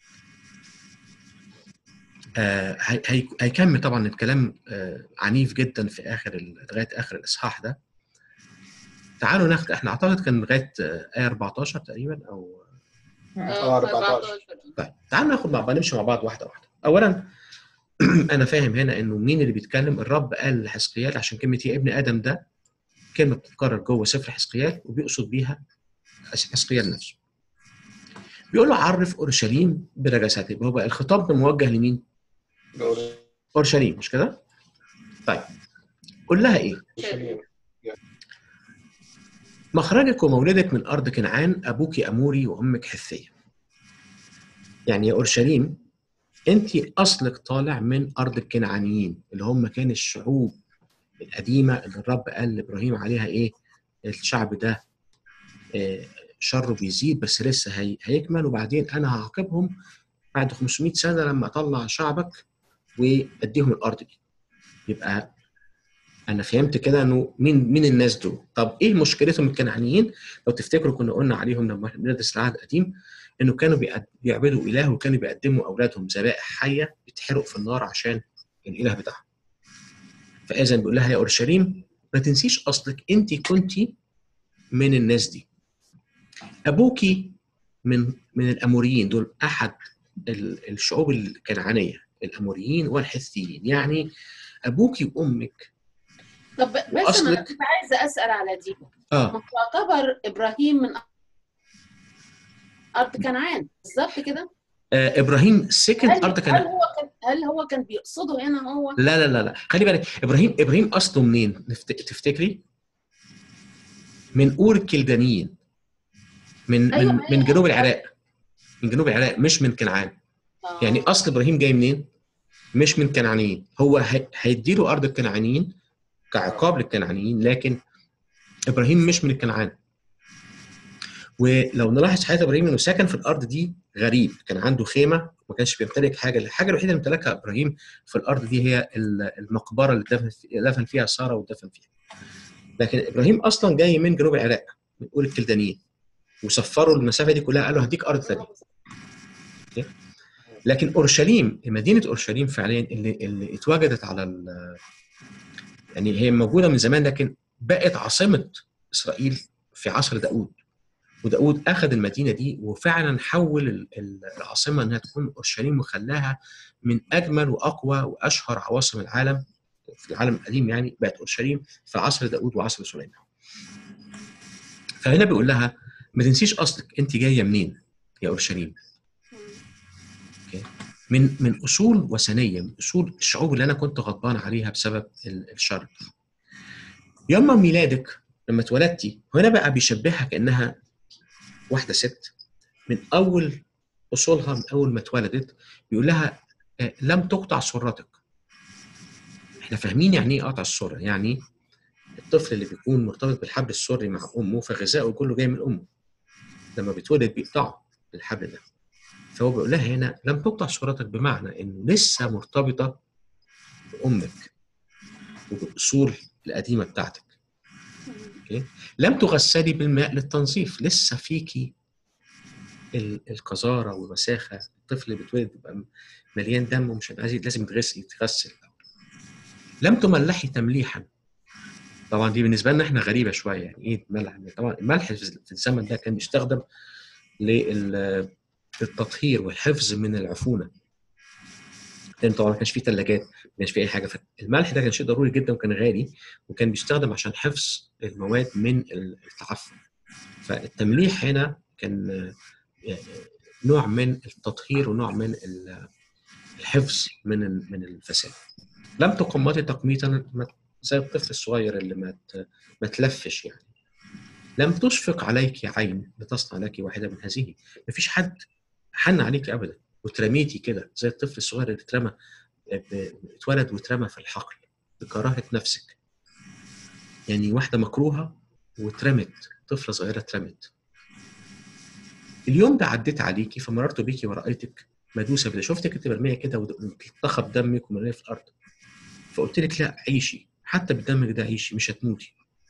آه هي- هي- هيكمل طبعا الكلام آه عنيف جدا في اخر ال- لغايه اخر الاصحاح ده تعالوا ناخد احنا اعتقد كان لغايه آه ايه 14 تقريبا او اه 14 طيب تعالوا ناخد مع بعض نمشي مع بعض واحده واحده اولا انا فاهم هنا انه مين اللي بيتكلم الرب قال لحزقيال عشان كلمه يا ابن ادم ده كلمه بتتكرر جوه سفر حزقيال وبيقصد بيها حزقيال نفسه بيقول له عرف اورشليم برجساتها يبقى هو بقى الخطاب ده موجه لمين؟ اورشليم مش كده؟ طيب قول لها ايه؟ مخرجك ومولدك من ارض كنعان ابوك اموري وامك حثيه. يعني يا اورشليم انت اصلك طالع من ارض الكنعانيين اللي هم كان الشعوب القديمه اللي الرب قال لابراهيم عليها ايه؟ الشعب ده آه، شره بيزيد بس لسه هي هيكمل وبعدين انا هعاقبهم بعد 500 سنه لما اطلع شعبك واديهم الارض دي. يبقى انا فهمت كده انه مين مين الناس دول طب ايه مشكلتهم الكنعانيين لو تفتكروا كنا قلنا عليهم لما احنا بندرس العهد القديم انه كانوا بيقد- بيعبدوا اله وكانوا بيقدموا اولادهم ذبائح حيه بتحرق في النار عشان الاله بتاعهم فاذا بيقول لها يا اورشليم ما تنسيش اصلك انت كنت من الناس دي ابوكي من من الاموريين دول احد ال- الشعوب الكنعانيه الاموريين والحثيين يعني ابوكي وامك طب بس وأصلك- انا كنت عايزه اسال على دي اه ما تعتبر ابراهيم من ارض كنعان بالظبط كده آه، ابراهيم سكن هل, ارض هل كنعان هو كان هل هو كان بيقصده هنا هو لا لا لا لا خلي بالك ابراهيم ابراهيم اصله منين نفت- تفتكري من اور الكلدانيين من أيوة، من ما هي- من جنوب العراق من جنوب العراق مش من كنعان آه. يعني اصل ابراهيم جاي منين مش من كنعانيين هو هي- هيديله ارض الكنعانيين كعقاب للكنعانيين لكن ابراهيم مش من الكنعان ولو نلاحظ حياه ابراهيم انه سكن في الارض دي غريب كان عنده خيمه ما كانش بيمتلك حاجه الحاجه الوحيده اللي امتلكها ابراهيم في الارض دي هي ال- المقبره اللي دفن في- دفن فيها ساره ودفن فيها لكن ابراهيم اصلا جاي من جنوب العراق من اول الكلدانيين وسفروا المسافه دي كلها قالوا هديك ارض ثانيه لكن اورشليم مدينه اورشليم فعليا اللي اللي اتوجدت على ال- يعني هي موجوده من زمان لكن بقت عاصمه اسرائيل في عصر داوود وداود اخذ المدينه دي وفعلا حول ال- ال- العاصمه انها تكون اورشليم وخلاها من اجمل واقوى واشهر عواصم العالم في العالم القديم يعني بقت اورشليم في عصر داود وعصر سليمان. فهنا بيقول لها ما تنسيش اصلك انت جايه منين يا اورشليم؟ من من من اصول وثنيه من اصول الشعوب اللي انا كنت غضبان عليها بسبب ال- الشر يوم ميلادك لما اتولدتي هنا بقى بيشبهها كانها واحده ست من اول اصولها من اول ما اتولدت بيقول لها آه، لم تقطع سرتك احنا فاهمين يعني ايه قطع السره يعني الطفل اللي بيكون مرتبط بالحبل السري مع امه فغذائه كله جاي من امه لما بيتولد بيقطعه الحبل ده فهو بيقول لها هنا لم تقطع سرتك بمعنى انه لسه مرتبطه بامك وبالاصول القديمه بتاعتك اوكي لم تغسلي بالماء للتنظيف لسه فيكي ال- القذاره والوساخه الطفل اللي بيتولد بيبقى مليان دم ومش عايز لازم يتغسل يتغسل لم تملحي تمليحا طبعا دي بالنسبه لنا احنا غريبه شويه يعني ايه ملح طبعا الملح في في الزمن ده كان بيستخدم للتطهير والحفظ من العفونه لان طبعا ما كانش فيه ثلاجات ما كانش فيه اي حاجه فالملح ده كان شيء ضروري جدا وكان غالي وكان بيستخدم عشان حفظ المواد من التعفن فالتمليح هنا كان آه، نوع من التطهير ونوع من ال- الحفظ من ال- من الفساد لم تقمطي تقميطا ما- زي الطفل الصغير اللي ما ت- ما تلفش يعني لم تشفق عليك عين لتصنع لك واحده من هذه مفيش حد حن عليك ابدا واترميتي كده زي الطفل الصغير اللي اترمى ب- اتولد واترمى في الحقل بكراهه نفسك يعني واحده مكروهه واترمت طفله صغيره اترمت اليوم ده عديت عليكي فمررت بيكي ورأيتك مدوسه بده شفتك انت مرميه كده وملطخه بدمك ومرميه في الارض فقلت لك لا عيشي حتى بدمك ده عيشي مش هتموتي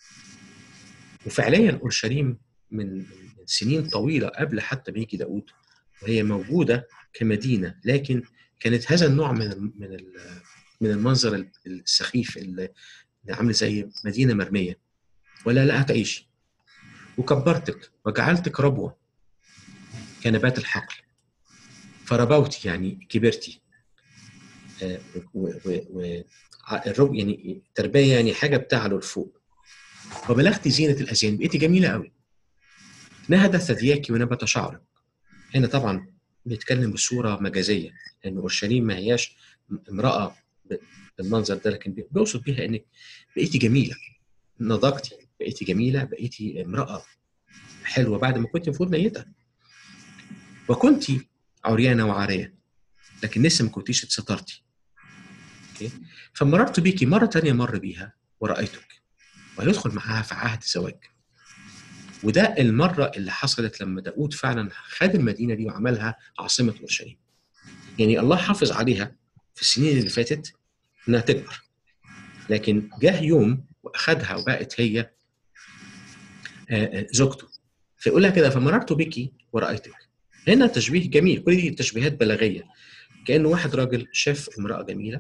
وفعليا اورشليم من من سنين طويله قبل حتى ما يجي داود وهي موجوده كمدينه لكن كانت هذا النوع من ال من ال من المنظر السخيف اللي اللي عامل زي مدينه مرميه ولا لا هتعيشي وكبرتك وجعلتك ربوه كنبات الحقل فربوتي يعني كبرتي آه، و- و- و- ع- الرب يعني التربيه يعني حاجه بتعلو لفوق وبلغت زينه الازيان بقيتي جميله قوي نهد ثدياك ونبت شعرك هنا طبعا بيتكلم بصوره مجازيه لان اورشليم ما هياش امراه ب- بالمنظر ده لكن بي- بيقصد بيها انك بقيتي جميله نضجتي بقيتي جميله بقيتي امراه حلوه بعد ما كنت المفروض ميته وكنت عريانه وعاريه لكن لسه ما كنتيش اتسترتي اوكي فمررت بيكي مره تانية مر بيها ورأيتك وهيدخل معاها في عهد زواج وده المرة اللي حصلت لما داود فعلا خد المدينة دي وعملها عاصمة أورشليم يعني الله حافظ عليها في السنين اللي فاتت إنها تكبر لكن جه يوم وأخدها وبقت هي آه، آه، زوجته فيقول لها كده فمررت بك ورأيتك هنا تشبيه جميل كل دي تشبيهات بلاغية كأنه واحد راجل شاف امرأة جميلة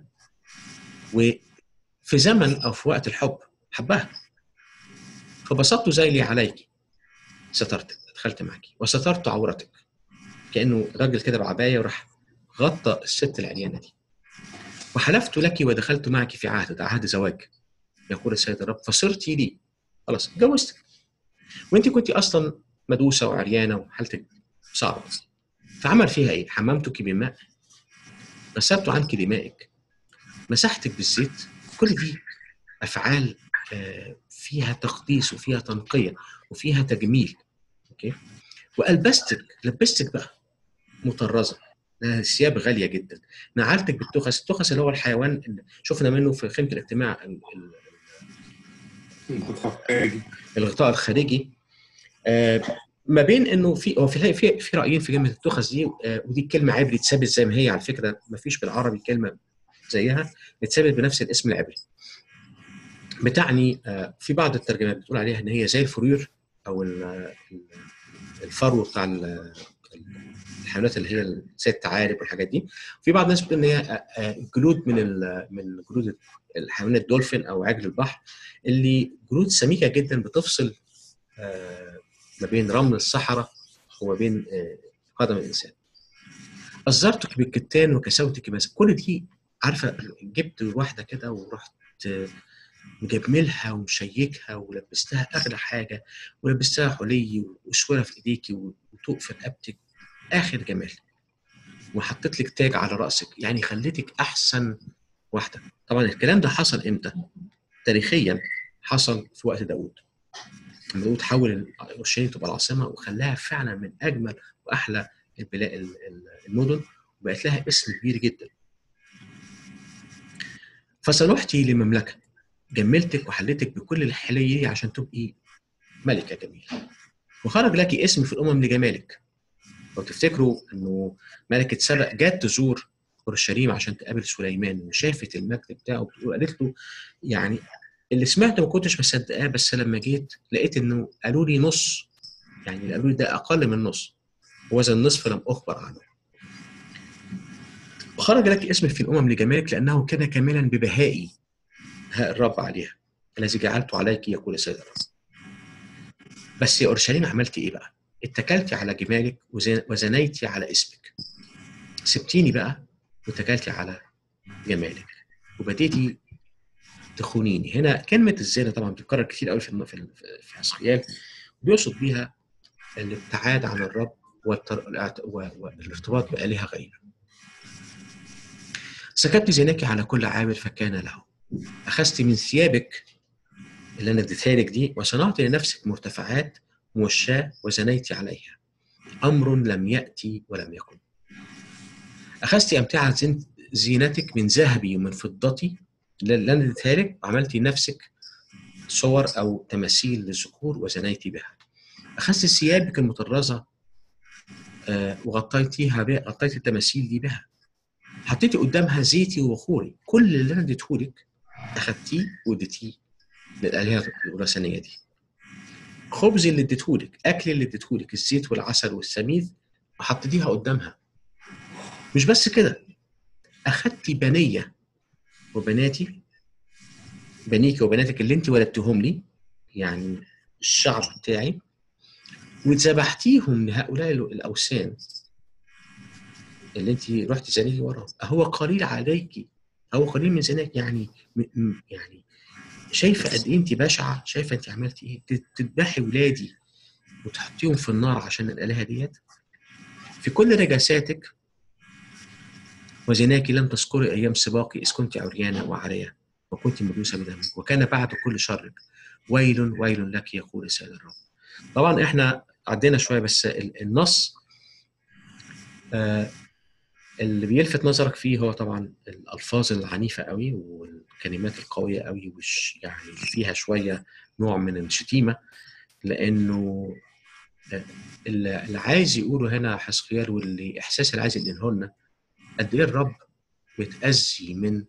وفي زمن أو في وقت الحب حبها فبسطت ذيلي عليك سترتك دخلت معك وسترت عورتك كأنه راجل كده بعباية وراح غطى الست العريانة دي وحلفت لك ودخلت معك في عهد ده عهد زواج يقول السيد الرب فصرت لي خلاص اتجوزتك وانت كنت اصلا مدوسه وعريانه وحالتك صعبه فعمل فيها ايه؟ حممتك بماء غسلت عنك دمائك مسحتك بالزيت كل دي افعال آه، فيها تقديس وفيها تنقيه وفيها تجميل اوكي والبستك لبستك بقى مطرزه ده ثياب غاليه جدا نعلتك بالتخس التخس اللي هو الحيوان اللي شفنا منه في خيمه الاجتماع ال- ال- الخارجي الغطاء الخارجي آه، ما بين انه في هو في في في رايين في كلمه التخس دي آه، ودي كلمه عبري اتثبت زي ما هي على فكره ما فيش بالعربي كلمه زيها اتثبت بنفس الاسم العبري بتعني آه، في بعض الترجمات بتقول عليها ان هي زي الفرير او ال- ال- الفرو بتاع ال- الحيوانات اللي هي زي الثعالب والحاجات دي في بعض الناس بتقول ان هي آه، آه، جلود من ال- من جلود الحيوانات الدولفين او عجل البحر اللي جلود سميكه جدا بتفصل آه، ما بين رمل الصحراء وما بين آه، قدم الانسان. أزرتك بالكتان وكسوتك بس كل دي عارفه جبت واحده كده ورحت آه، مجملها ومشيكها ولبستها اغلى حاجه ولبستها حلي واسوره في ايديكي وطوق في رقبتك اخر جمال وحطيت لك تاج على راسك يعني خليتك احسن واحده طبعا الكلام ده حصل امتى تاريخيا حصل في وقت داوود لما داوود حول اورشليم تبقى العاصمه وخلاها فعلا من اجمل واحلى البلاد المدن وبقت لها اسم كبير جدا فصلحتي لمملكه جملتك وحليتك بكل الحليه عشان تبقي ملكه جميله وخرج لك اسم في الامم لجمالك لو تفتكروا انه ملكه سبأ جت تزور اورشليم عشان تقابل سليمان وشافت المجد بتاعه بتقول قالت له يعني اللي سمعته ما كنتش مصدقاه بس لما جيت لقيت انه قالوا لي نص يعني اللي قالوا لي ده اقل من نص وهذا النصف لم اخبر عنه وخرج لك اسم في الامم لجمالك لانه كان كاملا ببهائي ها الرب عليها الذي جعلته عليك يقول سيد الرب بس يا اورشليم عملتي ايه بقى؟ اتكلتي على جمالك وزنيتي على اسمك سبتيني بقى واتكلتي على جمالك وبديتي تخونيني هنا كلمة الزنا طبعا بتتكرر كتير قوي في في في حسقيال بيقصد بيها الابتعاد عن الرب والارتباط بآلهة غيره سكبت زينك على كل عامل فكان له أخذت من ثيابك اللي أنا اديتها لك دي وصنعت لنفسك مرتفعات موشاة وزنيت عليها أمر لم يأتي ولم يكن أخذت أمتعة زينتك من ذهبي ومن فضتي اللي أنا اديتها لك وعملت نفسك صور أو تماثيل للذكور وزنيت بها أخذت ثيابك المطرزة آه وغطيتيها بها غطيت التماثيل دي بها حطيتي قدامها زيتي وبخوري كل اللي انا اديتهولك اخدتيه واديتيه للالهه الوراثانيه دي خبز اللي اديتهولك اكل اللي اديتهولك الزيت والعسل والسميد وحطيتيها قدامها مش بس كده اخدتي بنيه وبناتي بنيك وبناتك اللي انت ولدتهم لي يعني الشعب بتاعي وذبحتيهم لهؤلاء الاوثان اللي انت رحت زنيتي وراهم هو قليل عليك هو قليل من زناك يعني م- يعني شايفه قد ايه انت بشعه شايفه انت عملتي ايه تذبحي ولادي وتحطيهم في النار عشان الالهه ديت في كل رجاساتك وزناك لم تذكري ايام سباقي اذ كنت عريانه وعريه وكنت مدوسه بدمك وكان بعد كل شرك ويل ويل لك يقول سيد الرب طبعا احنا عدينا شويه بس النص آه اللي بيلفت نظرك فيه هو طبعا الالفاظ العنيفه قوي والكلمات القويه قوي وش يعني فيها شويه نوع من الشتيمه لانه اللي عايز يقوله هنا حسقيال واللي احساس اللي عايز ينقله لنا قد ايه الرب بيتاذي من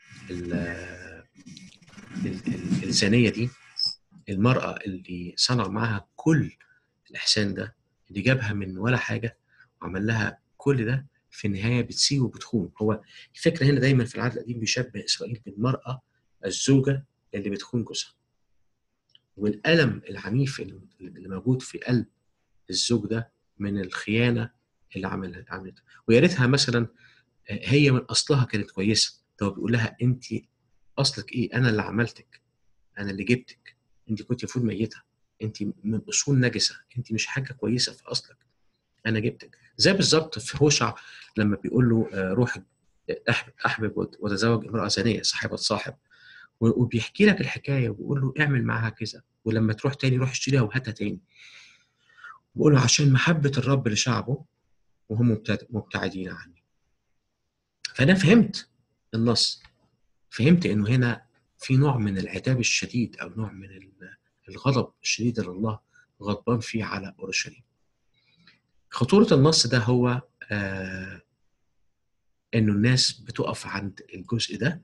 الزانيه دي المراه اللي صنع معاها كل الاحسان ده اللي جابها من ولا حاجه وعمل لها كل ده في النهايه بتسيء وبتخون هو الفكره هنا دايما في العهد القديم بيشبه اسرائيل بالمراه الزوجه اللي بتخون جوزها والالم العنيف اللي موجود في قلب الزوج ده من الخيانه اللي عملها عملتها ويا ريتها مثلا هي من اصلها كانت كويسه طب بيقول لها انت اصلك ايه انا اللي عملتك انا اللي جبتك انت كنت المفروض ميته انت من اصول نجسه انت مش حاجه كويسه في اصلك انا جبتك زي بالظبط في هوشع لما بيقول له روح احبب وتزوج امراه زانيه صاحبه صاحب وبيحكي لك الحكايه وبيقول له اعمل معاها كذا ولما تروح تاني روح اشتريها وهاتها تاني بيقول له عشان محبه الرب لشعبه وهم مبتعدين عني فانا فهمت النص فهمت انه هنا في نوع من العتاب الشديد او نوع من الغضب الشديد اللي الله غضبان فيه على اورشليم خطورة النص ده هو آه إنه الناس بتقف عند الجزء ده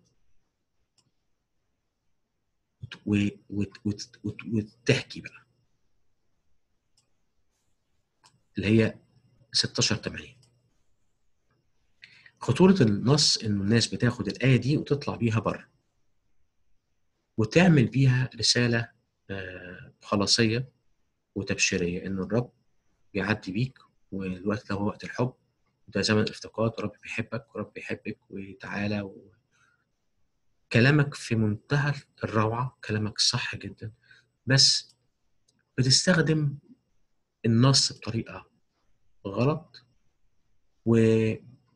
وتحكي بقى اللي هي 16 80 خطورة النص إنه الناس بتاخد الآية دي وتطلع بيها بره وتعمل بيها رسالة آه خلاصية وتبشيرية إن الرب بيعدي بيك والوقت ده هو وقت الحب ده زمن الافتقاد ورب بيحبك ورب بيحبك وتعالى و... كلامك في منتهى الروعة كلامك صح جدا بس بتستخدم النص بطريقة غلط و...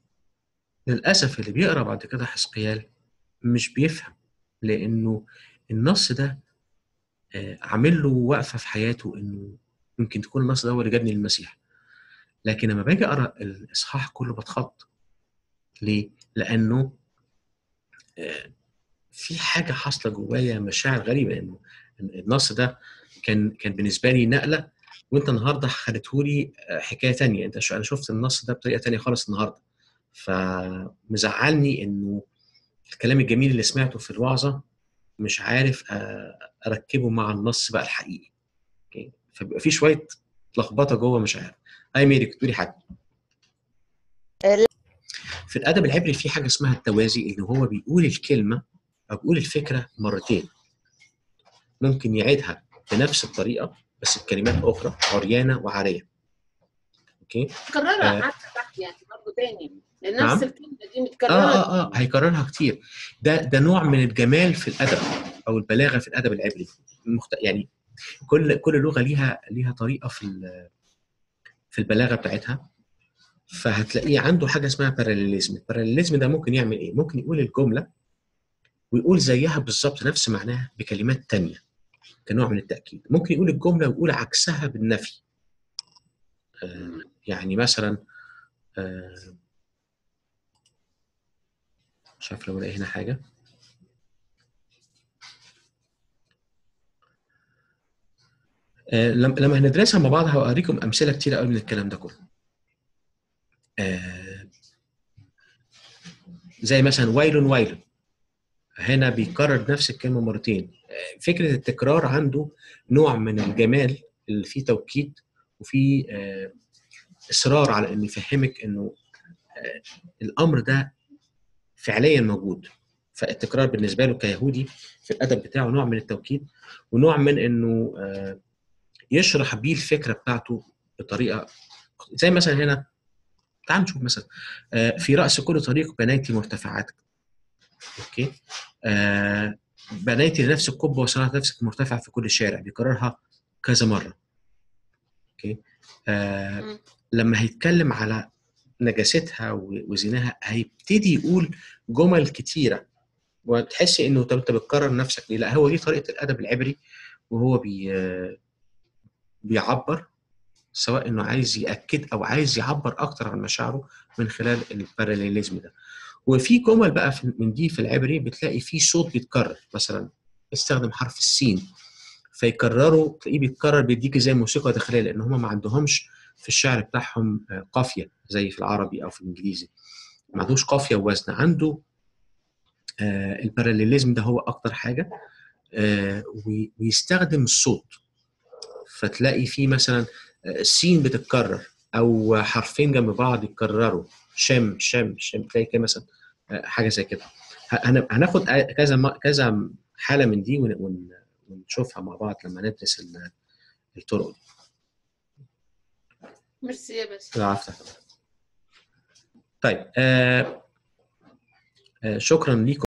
للاسف اللي بيقرا بعد كده حزقيال مش بيفهم لانه النص ده آه، عامل له وقفه في حياته انه يمكن تكون النص ده هو اللي جابني للمسيح لكن لما باجي اقرا الاصحاح كله بتخض ليه؟ لانه آه، في حاجه حاصله جوايا مشاعر غريبه انه النص ده كان كان بالنسبه لي نقله وانت النهارده خليته آه، حكايه تانية انت شو انا شفت النص ده بطريقه تانية خالص النهارده فمزعلني انه الكلام الجميل اللي سمعته في الوعظه مش عارف آه، اركبه مع النص بقى الحقيقي اوكي فبيبقى في شويه لخبطه جوه مش عارف هاي ميري كنت تقولي حاجه آه، لا. في الادب العبري في حاجه اسمها التوازي اللي هو بيقول الكلمه او بيقول الفكره مرتين ممكن يعيدها بنفس الطريقه بس بكلمات اخرى عريانه وعاريه اوكي كررها آه. حتى تحت يعني برضه تاني لان نعم. نفس الكلمه دي اه متكرره اه اه هيكررها كتير ده ده نوع من الجمال في الادب او البلاغه في الادب العبري المخت... يعني كل كل لغه ليها ليها طريقه في ال- في البلاغه بتاعتها فهتلاقيه عنده حاجه اسمها باراليليزم الباراليليزم ده ممكن يعمل ايه ممكن يقول الجمله ويقول زيها بالظبط نفس معناها بكلمات تانية كنوع من التاكيد ممكن يقول الجمله ويقول عكسها بالنفي آه يعني مثلا آه مش عارف لو الاقي هنا حاجه آه، لم- لما هندرسها مع بعض هوريكم امثله كتير قوي من الكلام ده كله آه، زي مثلا ويل ويل هنا بيكرر نفس الكلمه مرتين آه، فكره التكرار عنده نوع من الجمال اللي فيه توكيد وفيه آه، اصرار على انه يفهمك انه آه، الامر ده فعليا موجود فالتكرار بالنسبه له كيهودي في الادب بتاعه نوع من التوكيد ونوع من انه آه، يشرح بيه الفكره بتاعته بطريقه زي مثلا هنا تعال نشوف مثلا آه، في راس كل طريق بنيتي مرتفعات اوكي آه، بنيتي لنفسك قبه وصنعت نفسك مرتفع في كل شارع بيكررها كذا مره اوكي آه، مم. لما هيتكلم على نجاستها و- وزناها هيبتدي يقول جمل كتيره وتحسي انه طب انت بتكرر نفسك ليه؟ لا هو دي طريقه الادب العبري وهو بي بيعبر سواء انه عايز ياكد او عايز يعبر اكتر عن مشاعره من خلال الباراليليزم ده وفي جمل بقى في- من دي في العبري بتلاقي في صوت بيتكرر مثلا استخدم حرف السين فيكرروا تلاقيه بيتكرر بيديك زي موسيقى داخليه لان هم ما عندهمش في الشعر بتاعهم آه، قافيه زي في العربي او في الانجليزي ما عندوش قافيه ووزن عنده آه، الباراليليزم ده هو اكتر حاجه آه، وي- ويستخدم الصوت فتلاقي في مثلا آه، السين بتتكرر او حرفين جنب بعض يتكرروا شم شم شم تلاقي كده مثلا آه، حاجه زي كده ه- هن- هناخد آ- كذا م- كذا حاله من دي ون- ون- ونشوفها مع بعض لما ندرس ال- الطرق دي ميرسي يا باشا العفو طيب آه آه شكرا ليكم